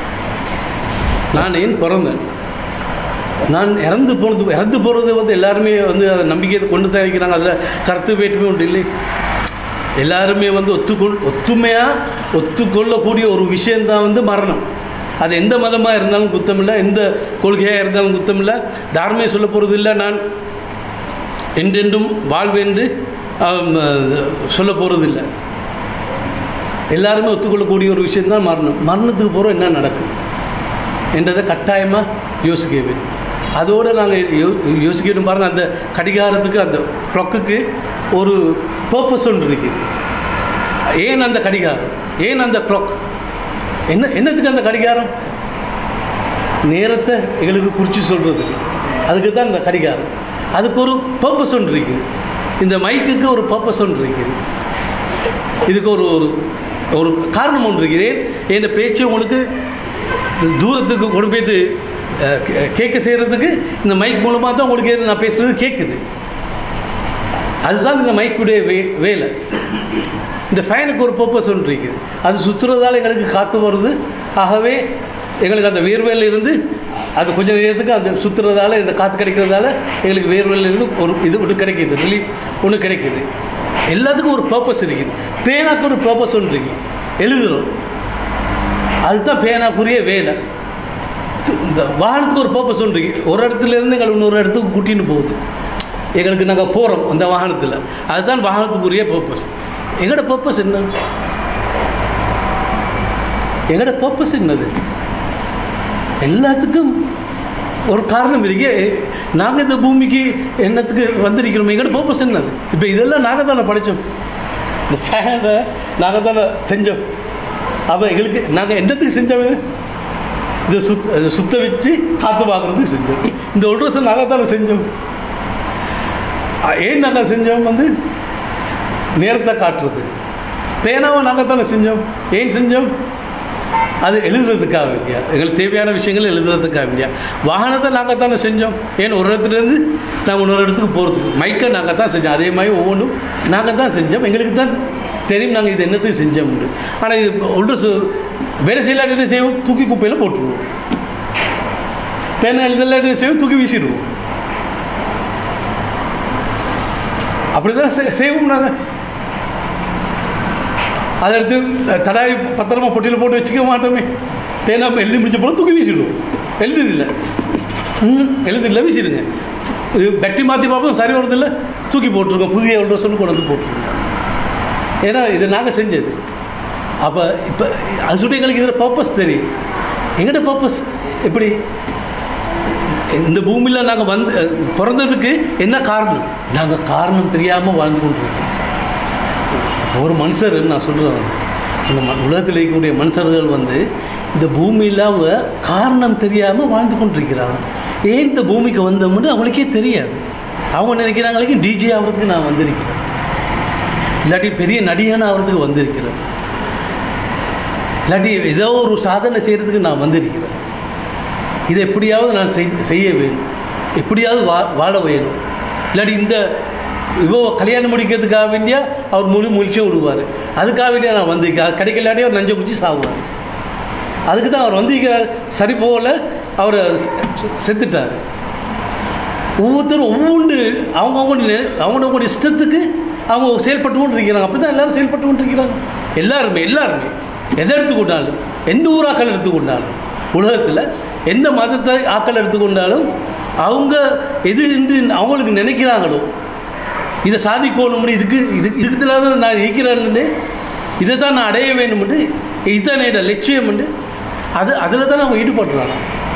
நான் ஏன் பிறந்தேன் நான் இறந்து போனது இறந்து போகிறது வந்து எல்லாருமே வந்து அதை நம்பிக்கையை கொண்டு தான் வைக்கிறாங்க அதில் கருத்து வேற்றுமை உண்டு இல்லை எல்லாருமே வந்து ஒத்துக்கொள் ஒத்துமையாக ஒத்துக்கொள்ளக்கூடிய ஒரு விஷயந்தான் வந்து மரணம் அது எந்த மதமாக இருந்தாலும் குத்தமில்லை எந்த கொள்கையாக இருந்தாலும் குத்தமில்லை தார்மே சொல்ல போகிறது இல்லை நான் என்றென்றும் வாழ்வென்று சொல்ல போகிறது இல்லை எல்லாருமே ஒத்துக்கொள்ளக்கூடிய ஒரு விஷயந்தான் மரணம் மரணத்துக்கு போகிறோம் என்ன நடக்கும் என்றதை கட்டாயமாக யோசிக்க வேண்டும் அதோடு நாங்கள் யோ யோசிக்கணும் பாருங்கள் அந்த கடிகாரத்துக்கு அந்த க்ளொக்குக்கு ஒரு பர்பஸ் ஒன்று இருக்குது ஏன் அந்த கடிகாரம் ஏன் அந்த க்ளாக் என்ன என்னத்துக்கு அந்த கடிகாரம் நேரத்தை எங்களுக்கு குறித்து சொல்கிறது அதுக்கு தான் இந்த கடிகாரம் அதுக்கு ஒரு பர்பஸ் ஒன்று இருக்குது இந்த மைக்குக்கு ஒரு பர்பஸ் ஒன்று இருக்குது இதுக்கு ஒரு ஒரு ஒரு காரணம் ஒன்று இருக்குது என் பேச்சு உங்களுக்கு தூரத்துக்கு கொண்டு போய்த்து கேட்க செய்கிறதுக்கு இந்த மைக் மூலமாக தான் உங்களுக்கு நான் பேசுகிறது கேட்குது அதுதான் இந்த மைக்குடைய வே வேலை இந்த ஃபேனுக்கு ஒரு பர்பஸ் ஒன்று இருக்குது அது சுற்றுறதால எங்களுக்கு காற்று வருது ஆகவே எங்களுக்கு அந்த வேர்வையில் இருந்து அது கொஞ்சம் நேரத்துக்கு அந்த சுற்றுறதால இந்த காற்று கிடைக்கிறதால எங்களுக்கு வேர்வையில் இருந்து ஒரு இது ஒன்று கிடைக்கிது ரிலீஃப் ஒன்று கிடைக்கிது எல்லாத்துக்கும் ஒரு பர்பஸ் இருக்குது பேனாக்கு ஒரு பர்பஸ் ஒன்று இருக்குது எழுதுகிறோம் அதுதான் பேனாக்குரிய வேலை இந்த வாகனத்துக்கு ஒரு பர்பஸ் ஒன்று இருக்குது ஒரு இடத்துலேருந்து எங்களை இன்னொரு இடத்துக்கு கூட்டின்னு போகுது எங்களுக்கு நாங்கள் போகிறோம் அந்த வாகனத்தில் அதுதான் வாகனத்துக்குரிய பர்பஸ் எங்களோட பர்பஸ் என்ன எங்களோட பர்பஸ் என்னது எல்லாத்துக்கும் ஒரு காரணம் இருக்கு நாங்கள் இந்த பூமிக்கு என்னத்துக்கு வந்திருக்கிறோம் எங்களோட பர்பஸ் என்னது இப்போ இதெல்லாம் நாங்கள் தானே படித்தோம் இந்த ஃபேனை நாங்கள் தானே செஞ்சோம் அப்போ எங்களுக்கு நாங்கள் என்னத்துக்கு செஞ்சோம் இது இதை சுத் இதை சுத்த வச்சு காற்று பார்க்குறதுக்கு செஞ்சோம் இந்த ஒட்ரஸை நாங்கள் தானே செஞ்சோம் ஏன் நாங்கள் செஞ்சோம் வந்து நேரத்தை காட்டுறது பேனாவை நாங்கள் தானே செஞ்சோம் ஏன் செஞ்சோம் அது எழுதுறதுக்காக வேண்டியா எங்களுக்கு தேவையான விஷயங்கள் எழுதுறதுக்காக வேண்டியா வாகனத்தை நாங்கள் தானே செஞ்சோம் ஏன் ஒரு இடத்துலேருந்து நாங்கள் இன்னொரு இடத்துக்கு போகிறதுக்கு மைக்கை நாங்கள் தான் செஞ்சோம் அதே மாதிரி ஒவ்வொன்றும் நாங்கள் தான் செஞ்சோம் எங்களுக்கு தான் தெரியும் நாங்கள் இது என்னத்துக்கு செஞ்சோம் ஆனால் இது ஒன்று வேலை செய்யலாட்டி என்ன செய்வோம் தூக்கி குப்பையில் போட்டுருவோம் பேனை எழுதலாட்டி என்ன செய்வோம் தூக்கி வீசிடுவோம் அப்படி தான் செய்வோம் நாங்கள் அதை எடுத்து தடாய் பத்திரமா பொட்டியில் போட்டு வச்சுக்க மாட்டோமே பேனா எழுதி முடிச்ச போல தூக்கி வீசிடுவோம் எழுதுதில்லை ம் எழுதில்லை வீசிடுங்க இது பெட்டி மாற்றி பார்ப்போம் சரி வருதில்ல தூக்கி போட்டிருக்கோம் புதிய எவ்வளோ சொல்லி கொண்டு வந்து போட்டிருக்கோம் ஏன்னா இது நாங்கள் செஞ்சது அப்போ இப்போ அது சொல்லி எங்களுக்கு இதில் பர்பஸ் தெரியும் எங்கள்கிட்ட பர்பஸ் எப்படி இந்த பூமியில் நாங்கள் வந்து பிறந்ததுக்கு என்ன காரணம் நாங்கள் காரணம் தெரியாமல் வாழ்ந்து கொண்டிருக்கோம் ஒரு மனுஷர் நான் சொல்கிறேன் இந்த ம உலகத்தில் இருக்கக்கூடிய மனுஷர்கள் வந்து இந்த பூமியில் அவங்க காரணம் தெரியாமல் வாழ்ந்து கொண்டிருக்கிறாங்க ஏன் இந்த பூமிக்கு வந்தோம்னு அவங்களுக்கே தெரியாது அவங்க நினைக்கிறாங்களுக்கு டிஜே ஆகிறதுக்கு நான் வந்திருக்கிறேன் இல்லாட்டி பெரிய நடிகன் ஆகிறதுக்கு வந்திருக்கிறேன் இல்லாட்டி ஏதோ ஒரு சாதனை செய்கிறதுக்கு நான் வந்திருக்கிறேன் இதை எப்படியாவது நான் செய் செய்ய வேணும் எப்படியாவது வா வாழ வேணும் இல்லாட்டி இந்த இவோ கல்யாணம் முடிக்கிறதுக்காக வேண்டியா அவர் முழு முழிச்சும் விடுவார் அதுக்காக வேண்டியா நான் வந்து கிடைக்கலாட்டி அவர் நஞ்சை குச்சி சாகுவார் அதுக்கு தான் அவர் வந்திருக்கிறார் சரி போகல அவர் செத்துட்டார் ஒவ்வொருத்தரும் ஒவ்வொன்று அவங்கவுங்க அவங்கவுங்க இஷ்டத்துக்கு அவங்க செயல்பட்டு கொண்டு இருக்கிறாங்க அப்படி தான் எல்லாரும் செயல்பட்டு கொண்டு இருக்கிறாங்க எல்லாருமே எல்லாருமே எதை எடுத்துக்கொண்டாலும் எந்த ஊராக்கள் எடுத்துக்கொண்டாலும் உலகத்தில் எந்த மதத்தை ஆக்கள் எடுத்துக்கொண்டாலும் அவங்க எது என்று அவங்களுக்கு நினைக்கிறாங்களோ இதை சாதிக்கணும்னு இதுக்கு இது இதுக்கு தான் நான் இருக்கிறேன்னு இதை தான் நான் அடைய வேணும்னு இதுதான் என்னோட லட்சியம் அது அதில் தான் அவங்க ஈடுபடுறாங்க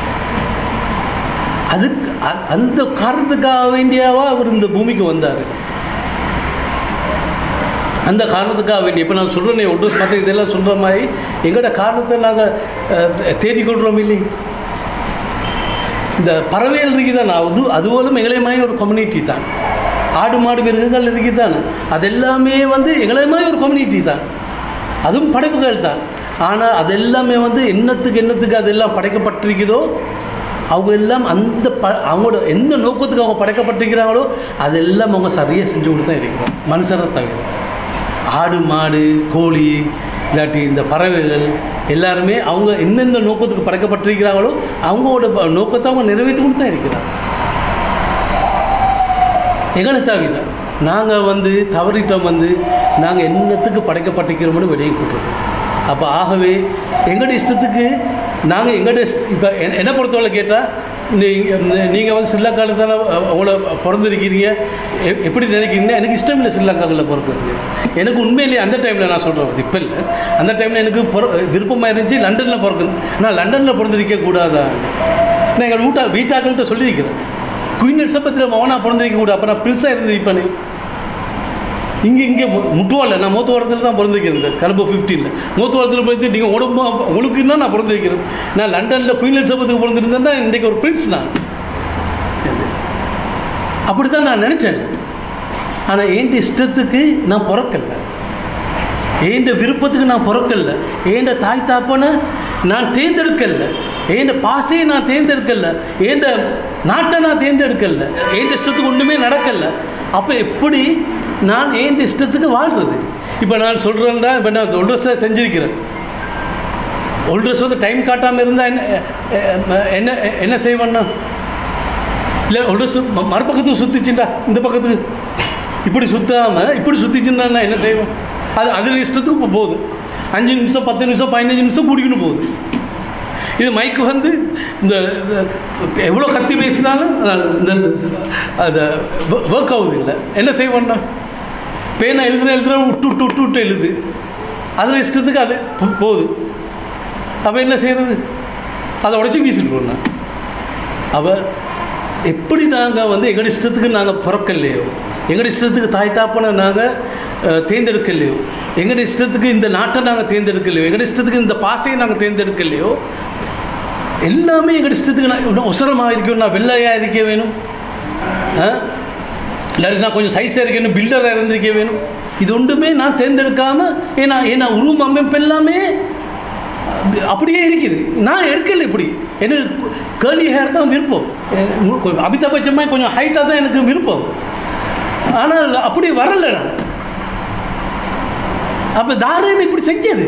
அதுக்கு அ- அந்த காரணத்துக்காக வேண்டியாவா அவர் இந்த பூமிக்கு வந்தார் அந்த காரணத்துக்காக வேண்டி இப்போ நான் சொல்கிறேன் ஒன்று மற்ற இதெல்லாம் சொல்கிற மாதிரி எங்களோட காரணத்தை நாங்கள் தேடிக்கொள்கிறோம் இல்லை இந்த பறவைகள் இருக்குதான் அது அதுபோலும் எங்களை மாதிரி ஒரு கம்யூனிட்டி தான் ஆடு மாடு மிருகங்கள் இருக்குதான் அது எல்லாமே வந்து எங்களை மாதிரி ஒரு கம்யூனிட்டி தான் அதுவும் படைப்புகள் தான் ஆனால் அது எல்லாமே வந்து என்னத்துக்கு என்னத்துக்கு அதெல்லாம் படைக்கப்பட்டிருக்குதோ அவங்க எல்லாம் அந்த ப அவங்களோட எந்த நோக்கத்துக்கு அவங்க படைக்கப்பட்டிருக்கிறாங்களோ அதெல்லாம் அவங்க சரியாக செஞ்சு கொடுத்து தான் இருக்கிறோம் மனுஷரை தவிர ஆடு மாடு கோழி இல்லாட்டி இந்த பறவைகள் எல்லாருமே அவங்க எந்தெந்த நோக்கத்துக்கு படைக்கப்பட்டிருக்கிறாங்களோ அவங்களோட ப- நோக்கத்தை அவங்க நிறைவேற்றி கொண்டு தான் இருக்கிறாங்க எங்களை தவிர நாங்கள் வந்து தவறிட்டோம் வந்து நாங்கள் என்னத்துக்கு படைக்கப்பட்டிருக்கிறோம்னு வெளியே கூட்டுறோம் அப்போ ஆகவே எங்களோட இஷ்டத்துக்கு நாங்கள் எங்கள்ட இப்போ என்னை பொறுத்தவரை கேட்டால் நீங்கள் நீங்கள் வந்து ஸ்ரீலங்காவில் தானே அவ்வளோ பிறந்திருக்கிறீங்க எ- எப்படி நினைக்கிறீங்கன்னா எனக்கு இஷ்டம் இல்லை ஸ்ரீலங்காவில் பிறக்கிறது எனக்கு உண்மையிலேயே அந்த டைமில் நான் சொல்கிறேன் இப்போ இல்லை அந்த டைமில் எனக்கு பிற விருப்பமாக இருந்துச்சு லண்டனில் பிறக்கணும் நான் லண்டனில் பிறந்திருக்க கூடாதா நான் எங்கள் வீட்டா வீட்டாக்கள்கிட்ட சொல்லியிருக்கிறேன் குயின் எலிசபெத்தில் மவனா பிறந்திருக்க கூடாது அப்போ நான் பெருசாக இருந்திருப்பேனே இங்கே இங்கே முட்டுவாளில் நான் மூத்த வாரத்தில் தான் பிறந்திருக்கிறேன் கரும்பு ஃபிஃப்டீனில் மூத்த வாரத்தில் போயிட்டு நீங்கள் உடம்பு உங்களுக்கு தான் நான் பிறந்திருக்கிறேன் நான் லண்டனில் குயின் எலிசபெத்துக்கு பிறந்திருந்தேன்னா இன்றைக்கு ஒரு பிரின்ஸ் நான் அப்படி தான் நான் நினச்சேன் ஆனால் என் இஷ்டத்துக்கு நான் பிறக்கல ஏண்ட விருப்பத்துக்கு நான் பிறக்கல ஏண்ட தாய் தாப்பனை நான் தேர்ந்தெடுக்கல ஏண்ட பாசையை நான் தேர்ந்தெடுக்கல ஏண்ட நாட்டை நான் தேர்ந்தெடுக்கல ஏண்ட இஷ்டத்துக்கு ஒன்றுமே நடக்கல அப்போ எப்படி நான் ஏண்ட இஷ்டத்துக்கு வாழ்றது இப்போ நான் சொல்கிறேன்டா இப்போ நான் ஒல்ட்ரஸை செஞ்சிருக்கிறேன் ஒல்ட்ரஸ் வந்து டைம் காட்டாமல் இருந்தால் என்ன அஹ், என்ன என்ன செய்வேன்னா இல்லை ஒல்ட்ரஸ் மறுபக்கத்துக்கு சுற்றிச்சுண்டா இந்த பக்கத்துக்கு இப்படி சுத்தாமல் இப்படி சுற்றிச்சுன்னா நான் என்ன செய்வேன் அது அதில் இஷ்டத்துக்கு இப்போ போகுது அஞ்சு நிமிஷம் பத்து நிமிஷம் பதினஞ்சு நிமிஷம் கூடிக்கணும் போகுது இது மைக்கு வந்து இந்த இந்த எவ்வளோ கத்தி பேசினாலும் அது இந்த அது ஒர்க் ஆகுது இல்லை என்ன செய்வோம்னா பேனை எழுதுற எழுதுற விட்டு விட்டு விட்டு விட்டு எழுது அதில் இஷ்டத்துக்கு அது போ- போகுது அப்போ என்ன செய்கிறது அதை உடச்சி வீசிட்டு போடணும் அவ எப்படி நாங்கள் வந்து எங்கள் இஷ்டத்துக்கு நாங்கள் பிறக்கலையோ எங்கள் இஷ்டத்துக்கு தாய் தாப்பனை நாங்கள் தேர்ந்தெடுக்கலையோ எங்கள் இஷ்டத்துக்கு இந்த நாட்டை நாங்கள் தேர்ந்தெடுக்கலையோ எங்கள் இஷ்டத்துக்கு இந்த பாசையை நாங்கள் தேர்ந்தெடுக்கலையோ எல்லாமே எங்கள் இஷ்டத்துக்கு நான் இன்னும் உசரமாக இருக்கணும் நான் வெள்ளையாக இருக்க வேணும் ஆ? இல்லாட்டி நான் கொஞ்சம் சைஸாக இருக்கணும் பில்டராக இருந்திருக்க வேணும் இது ஒன்றுமே நான் தேர்ந்தெடுக்காம ஏன்னா ஏன்னா உருவம் அமைப்பு எல்லாமே அப்படியே இருக்குது நான் எடுக்கல இப்படி எனக்கு கேர்லி ஹேர் தான் விருப்பம் எனக்கு அமிதாப் பச்சன் மாதிரி கொஞ்சம் ஹைட்டாக தான் எனக்கு விருப்பம் ஆனால் அப்படி வரல நான் அப்போ தாரன் இப்படி செஞ்சது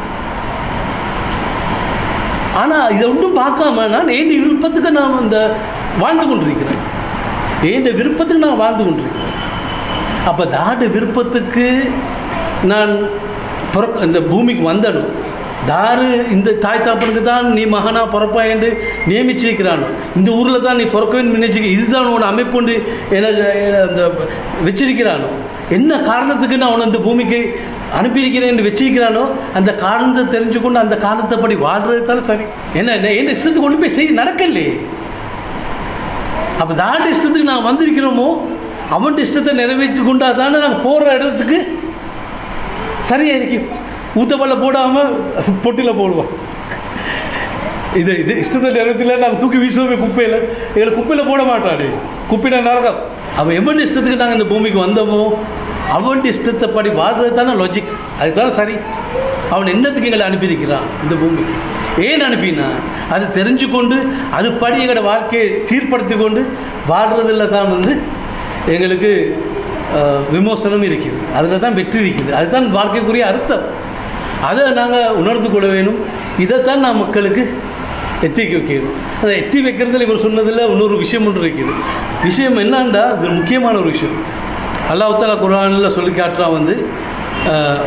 ஆனால் இதை ஒன்றும் பார்க்காம நான் ஏண்ட விருப்பத்துக்கு நான் இந்த வாழ்ந்து கொண்டிருக்கிறேன் ஏண்ட விருப்பத்துக்கு நான் வாழ்ந்து கொண்டிருக்கிறேன் அப்போ தாட விருப்பத்துக்கு நான் பிறக்க இந்த பூமிக்கு வந்தனும் தாரு இந்த தாய் தாப்பனுக்கு தான் நீ மகனா பிறப்பா என்று நியமிச்சு வைக்கிறானோ இந்த ஊரில் தான் நீ பிறக்கவேன்னு நினைச்சு இதுதான் உன்னோட அமைப்பு உண்டு எனக்கு அந்த வச்சிருக்கிறானோ என்ன காரணத்துக்கு நான் உன்னை இந்த பூமிக்கு அனுப்பியிருக்கிறேன் என்று வச்சிருக்கிறானோ அந்த காரணத்தை தெரிஞ்சுக்கொண்டு அந்த காரணத்தைப்படி வாழ்றது தானே சரி என்ன என்ன என்ன இஷ்டத்துக்கு கொண்டு போய் செய்ய நடக்கலையே அப்போ தாண்ட இஷ்டத்துக்கு நான் வந்திருக்கிறோமோ அவன் இஷ்டத்தை நிறைவேற்றி கொண்டா தானே நாங்கள் போகிற இடத்துக்கு சரியாக இருக்கும் ஊத்தப்பல்ல போடாமல் பொட்டியில் போடுவோம் இது இது இஷ்டத்த நேரத்தில் நாங்கள் தூக்கி வீசுவோமே குப்பையில் எங்களை குப்பையில் போட மாட்டாரு குப்பையில் நரகம் அவன் எவன் இஷ்டத்துக்கு நாங்கள் இந்த பூமிக்கு வந்தோமோ அவன் இஷ்டத்தை படி வாழ்றது தானே லாஜிக் அதுதான் சரி அவன் என்னத்துக்கு எங்களை அனுப்பியிருக்கிறான் இந்த பூமிக்கு ஏன் அனுப்பினா அது தெரிஞ்சு கொண்டு அது படி எங்களோட வாழ்க்கையை சீர்படுத்தி கொண்டு வாழ்றதில் தான் வந்து எங்களுக்கு அஹ், விமோசனம் இருக்குது அதில் தான் வெற்றி இருக்குது அதுதான் வாழ்க்கைக்குரிய அர்த்தம் அதை நாங்கள் உணர்ந்து கொள்ள வேணும் இதைத்தான் நான் மக்களுக்கு எத்தி வைக்கணும் அதை எத்தி வைக்கிறதுல இவர் சொன்னதில் இன்னொரு விஷயம் ஒன்று இருக்குது விஷயம் என்னண்டா இது முக்கியமான ஒரு விஷயம் அல்லாஹால குரானில் சொல்லி காட்டுறான் வந்து அஹ்,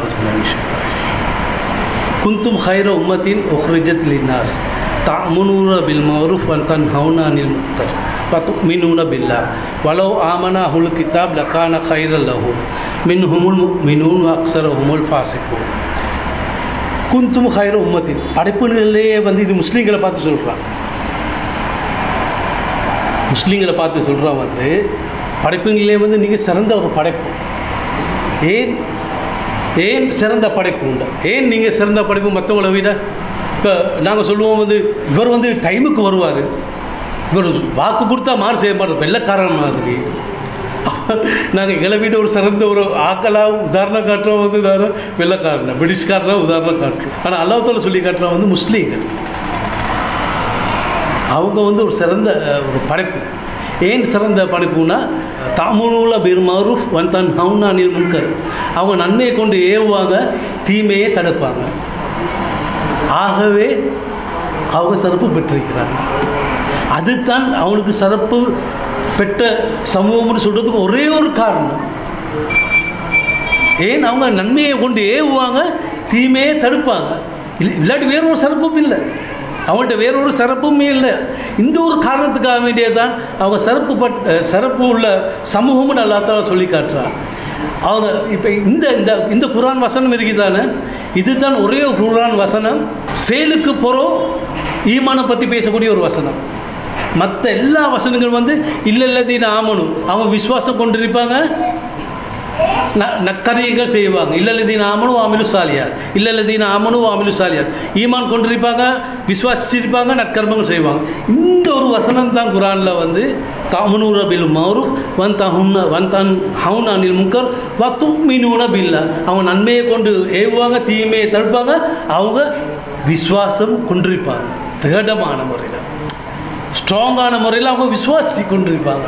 குந்தும் ஹைர உம்மத்தின் உஹ்ரிஜத் லின்னாஸ் தமுனூர பில் மௌரூஃப் வன் தன் ஹவுனானில் முக்தர் وتؤمنون بالله ولو آمن أهل الكتاب لكان خيرا لهم منهم المؤمنون وأكثرهم الفاسقون குந்தும் ஹைர உம்மத்தின் படைப்புகளிலேயே வந்து இது முஸ்லீம்களை பார்த்து சொல்கிறான் முஸ்லீம்களை பார்த்து சொல்கிறான் வந்து படைப்புகளிலே வந்து நீங்கள் சிறந்த ஒரு படைப்பு ஏன் ஏன் சிறந்த படைப்பு உண்டு ஏன் நீங்கள் சிறந்த படைப்பு மற்றவங்களை விட இப்போ நாங்கள் சொல்லுவோம் வந்து இவர் வந்து டைமுக்கு வருவார் இவர் வாக்கு கொடுத்தா மாறு செய்ய மாட்டார் வெள்ளக்காரன் மாதிரி நாங்கள் எங்களை விட ஒரு சிறந்த ஒரு ஆக்களாக உதாரணம் காட்டுறோம் வந்து நான் வெள்ளக்காரன் பிரிட்டிஷ்காரனாக உதாரணம் காட்டுறோம் ஆனால் அல்லாஹால சொல்லி காட்டுறோம் வந்து முஸ்லீம்கள் அவங்க வந்து ஒரு சிறந்த அஹ், ஒரு படைப்பு ஏன் சிறந்த படைப்புனா தாமுல பிர் மரூஃப் வன் தன் ஹவுனானில் முன்கர் அவங்க நன்மையை கொண்டு ஏவுவாங்க தீமையை தடுப்பாங்க ஆகவே அவங்க சிறப்பு பெற்றிருக்கிறாங்க அதுதான் அவனுக்கு சிறப்பு பெற்ற சமூகம்னு சொல்கிறதுக்கு ஒரே ஒரு காரணம் ஏன் அவங்க நன்மையை கொண்டு ஏவுவாங்க தீமையை தடுப்பாங்க இல்லை இல்லாட்டி வேற ஒரு சிறப்பும் இல்லை அவங்கள்ட்ட வேற ஒரு சிறப்புமே இல்லை இந்த ஒரு காரணத்துக்காக வேண்டியதான் அவங்க சிறப்பு பட் சிறப்பு உள்ள சமூகம்னு அல்லாத்தால சொல்லி காட்டுறான் அவங்க இப்போ இந்த இந்த இந்த குரான் வசனம் இருக்குதானே இதுதான் ஒரே ஒரு குரான் வசனம் செயலுக்கு புறம் ஈமானை பற்றி பேசக்கூடிய ஒரு வசனம் மற்ற எல்லா வசனங்களும் வந்து இல்லை இல்லதீன ஆமனும் அவங்க விசுவாசம் கொண்டிருப்பாங்க ந- நற்கரியங்கள் செய்வாங்க இல்லல்லதீன ஆமனும் ஆமிலு சாலியார் இல்லல்லதீன ஆமனும் ஆமிலு சாலியார் ஈமான் கொண்டிருப்பாங்க விசுவாசிச்சிருப்பாங்க நற்கர்மங்கள் செய்வாங்க இந்த ஒரு வசனம் தான் குரானில் வந்து தாமனூர பில் மௌரூஃப் வன் தஹுன்ன வன் தன் ஹவுன் அனில் முக்கர் வ துக்மினூன பில்லா அவங்க நன்மையை கொண்டு ஏவுவாங்க தீமையை தடுப்பாங்க அவங்க விசுவாசம் கொண்டிருப்பாங்க திகடமான முறையில் ஸ்ட்ராங்கான முறையில் அவங்க விசுவாசித்து கொண்டிருப்பாங்க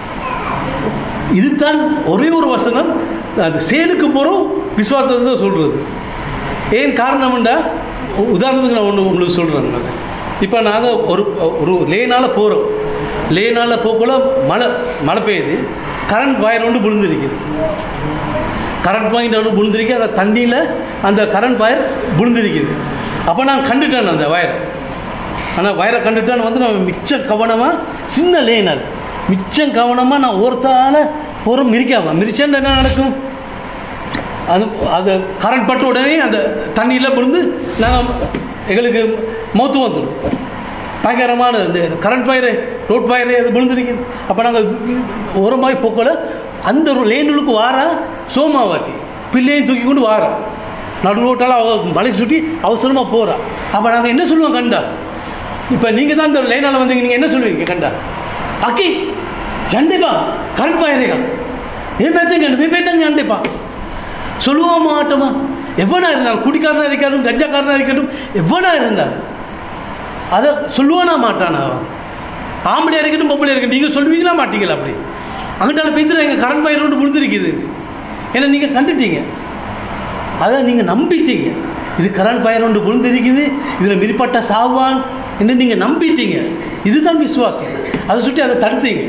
இதுதான் ஒரே ஒரு வசனம் அது செயலுக்கு போகிறோம் விசுவாசத்தை சொல்கிறது ஏன் காரணம்ண்டா உ- உதாரணத்துக்கு நான் ஒன்று உங்களுக்கு சொல்கிறேன் இப்போ நாங்கள் ஒரு ஒரு லேனால் போகிறோம் லேனால் போகக்குள்ள மழை மழை பெய்யுது கரண்ட் வயர் ஒன்று விழுந்திருக்குது கரண்ட் பாயிண்ட் ஒன்று விழுந்திருக்கு அந்த தண்ணியில் அந்த கரண்ட் வயர் விழுந்திருக்குது அப்போ நான் கண்டுட்டேன் அந்த வயரை ஆனால் வயரை கண்டுட்டான்னு வந்து நான் மிச்சம் கவனமாக சின்ன லேன் அது மிச்சம் கவனமாக நான் ஒருத்தால ஒரு மிரிக்காம மிரிச்சேன்னு என்ன நடக்கும் அது அது கரண்ட் பட்ட உடனே அந்த தண்ணியில் விழுந்து நாங்கள் எங்களுக்கு மௌத்து வந்துடும் பயங்கரமான இந்த கரண்ட் வயரு ரோட் வயரு அது விழுந்துருக்குது அப்போ நாங்கள் ஓரமாய் போக்கல அந்த ஒரு லேனுக்கு வாரா சோமாவாத்தி பிள்ளையும் தூக்கி கொண்டு வாரா நடு ரோட்டால் அவ மலைக்கு சுட்டி அவசரமாக போகிறா அப்போ நாங்கள் என்ன சொல்லுவோம் கண்டா இப்போ நீங்கள் தான் இந்த லைனால் வந்தீங்க நீங்கள் என்ன சொல்லுவீங்க கண்டா அக்கி கண்டிப்பா கரண்ட் வயரேகா ஏன் பேத்தங்க ஏன் பேத்தங்க கண்டிப்பா சொல்லுவோம் மாட்டோமா எவ்வளோ இருந்தாலும் குடிக்காரனாக இருக்கட்டும் கஞ்சாக்காரனாக இருக்கட்டும் எவ்வளோ இருந்தாலும் அதை சொல்லுவானா மாட்டானா அவன் ஆம்பளையாக இருக்கட்டும் பொம்பளையாக இருக்கட்டும் நீங்கள் சொல்லுவீங்களா மாட்டீங்களா அப்படி அங்கிட்டால பேசுகிற எங்கள் கரண்ட் வயர் ஒன்று விழுந்திருக்குது ஏன்னா நீங்கள் கண்டுட்டீங்க அதை நீங்கள் நம்பிட்டீங்க இது கரண்ட் ஃபயர் ஒன்று விழுந்திருக்குது இதில் மிரிப்பட்ட சாவான் என்று நீங்கள் நம்பிட்டீங்க இதுதான் விசுவாசம் அதை சுட்டி அதை தடுத்தீங்க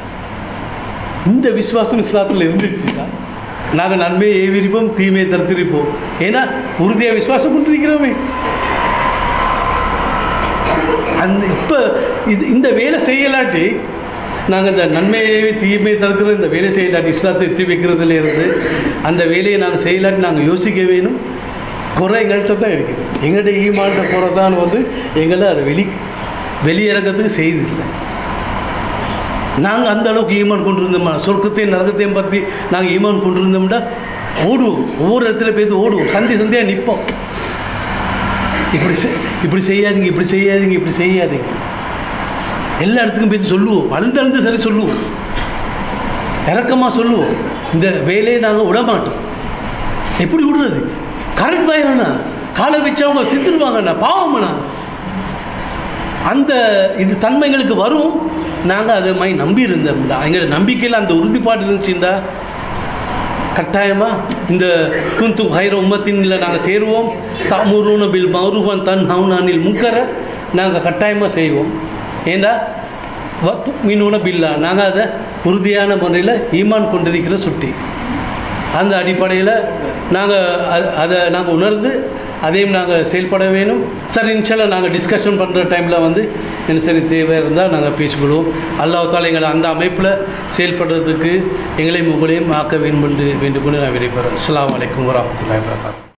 இந்த விசுவாசம் இஸ்லாத்தில் இருந்துச்சுன்னா நாங்கள் நன்மையை ஏவிரிப்போம் தீமையை தடுத்திருப்போம் ஏன்னா உறுதியாக விசுவாசம் கொண்டிருக்கிறோமே அந்த இப்போ இது இந்த வேலை செய்யலாட்டி நாங்கள் இந்த நன்மையை தீமையை தடுக்கிற இந்த வேலை செய்யலாட்டி இஸ்லாத்தை எத்தி வைக்கிறதுல இருந்து அந்த வேலையை நாங்கள் செய்யலாட்டி நாங்கள் யோசிக்க வேணும் குறை எங்கள்கிட்ட தான் இருக்குது எங்கள்கிட்ட ஈமான்ட்ட குறை தான் வந்து எங்களை அதை வெளி வெளியிறங்கிறதுக்கு செய்தில்லை நாங்கள் அந்த அளவுக்கு ஈமான் கொண்டு இருந்தோம்னா சொர்க்கத்தையும் நரகத்தையும் பற்றி நாங்கள் ஈமான் கொண்டு இருந்தோம்னா ஓடுவோம் ஒவ்வொரு இடத்துல போய் ஓடுவோம் சந்தி சந்தியாக நிற்போம் இப்படி செய்- இப்படி செய்யாதீங்க இப்படி செய்யாதீங்க இப்படி செய்யாதீங்க எல்லா இடத்துக்கும் போய் சொல்லுவோம் அழுந்து அழுந்து சரி சொல்லுவோம் இறக்கமாக சொல்லுவோம் இந்த வேலையை நாங்கள் விட மாட்டோம் எப்படி விடுறது கரெக்ட் பயணம்ண்ணா காலை வச்சவங்க சித்துருவாங்கண்ணா பாவம்ண்ணா அந்த இது தன்மைகளுக்கு வரும் நாங்கள் அதை மாதிரி நம்பி இருந்தோம்டா எங்களோட நம்பிக்கையில் அந்த உறுதிப்பாடு இருந்துச்சுண்டா கட்டாயமாக இந்த குந்து ஹைர உம்மத்தின்ல நாங்கள் சேருவோம் தாமுருன பில் மௌருவன் தன் ஹவுனானில் முக்கர நாங்கள் கட்டாயமாக செய்வோம் ஏண்டா மீனூன பில்லா நாங்கள் அதை உறுதியான முறையில் ஈமான் கொண்டிருக்கிற சுட்டி அந்த அடிப்படையில் நாங்கள் அதை நாங்கள் உணர்ந்து அதையும் நாங்கள் செயல்பட வேணும் சரி இன்ஷால்லா நாங்கள் டிஸ்கஷன் பண்ணுற டைமில் வந்து என்ன சரி தேவை இருந்தால் நாங்கள் பேசிக்கொள்வோம் அல்லாஹ் தாலா எங்களை அந்த அமைப்பில் செயல்படுறதுக்கு எங்களையும் உங்களையும் ஆக்க வேண்டும் என்று வேண்டுகொண்டு நான் விடைபெறேன் அஸ்ஸலாமு அலைக்கும் வரஹ்மத்துல்லாஹி வபரகாத்துஹு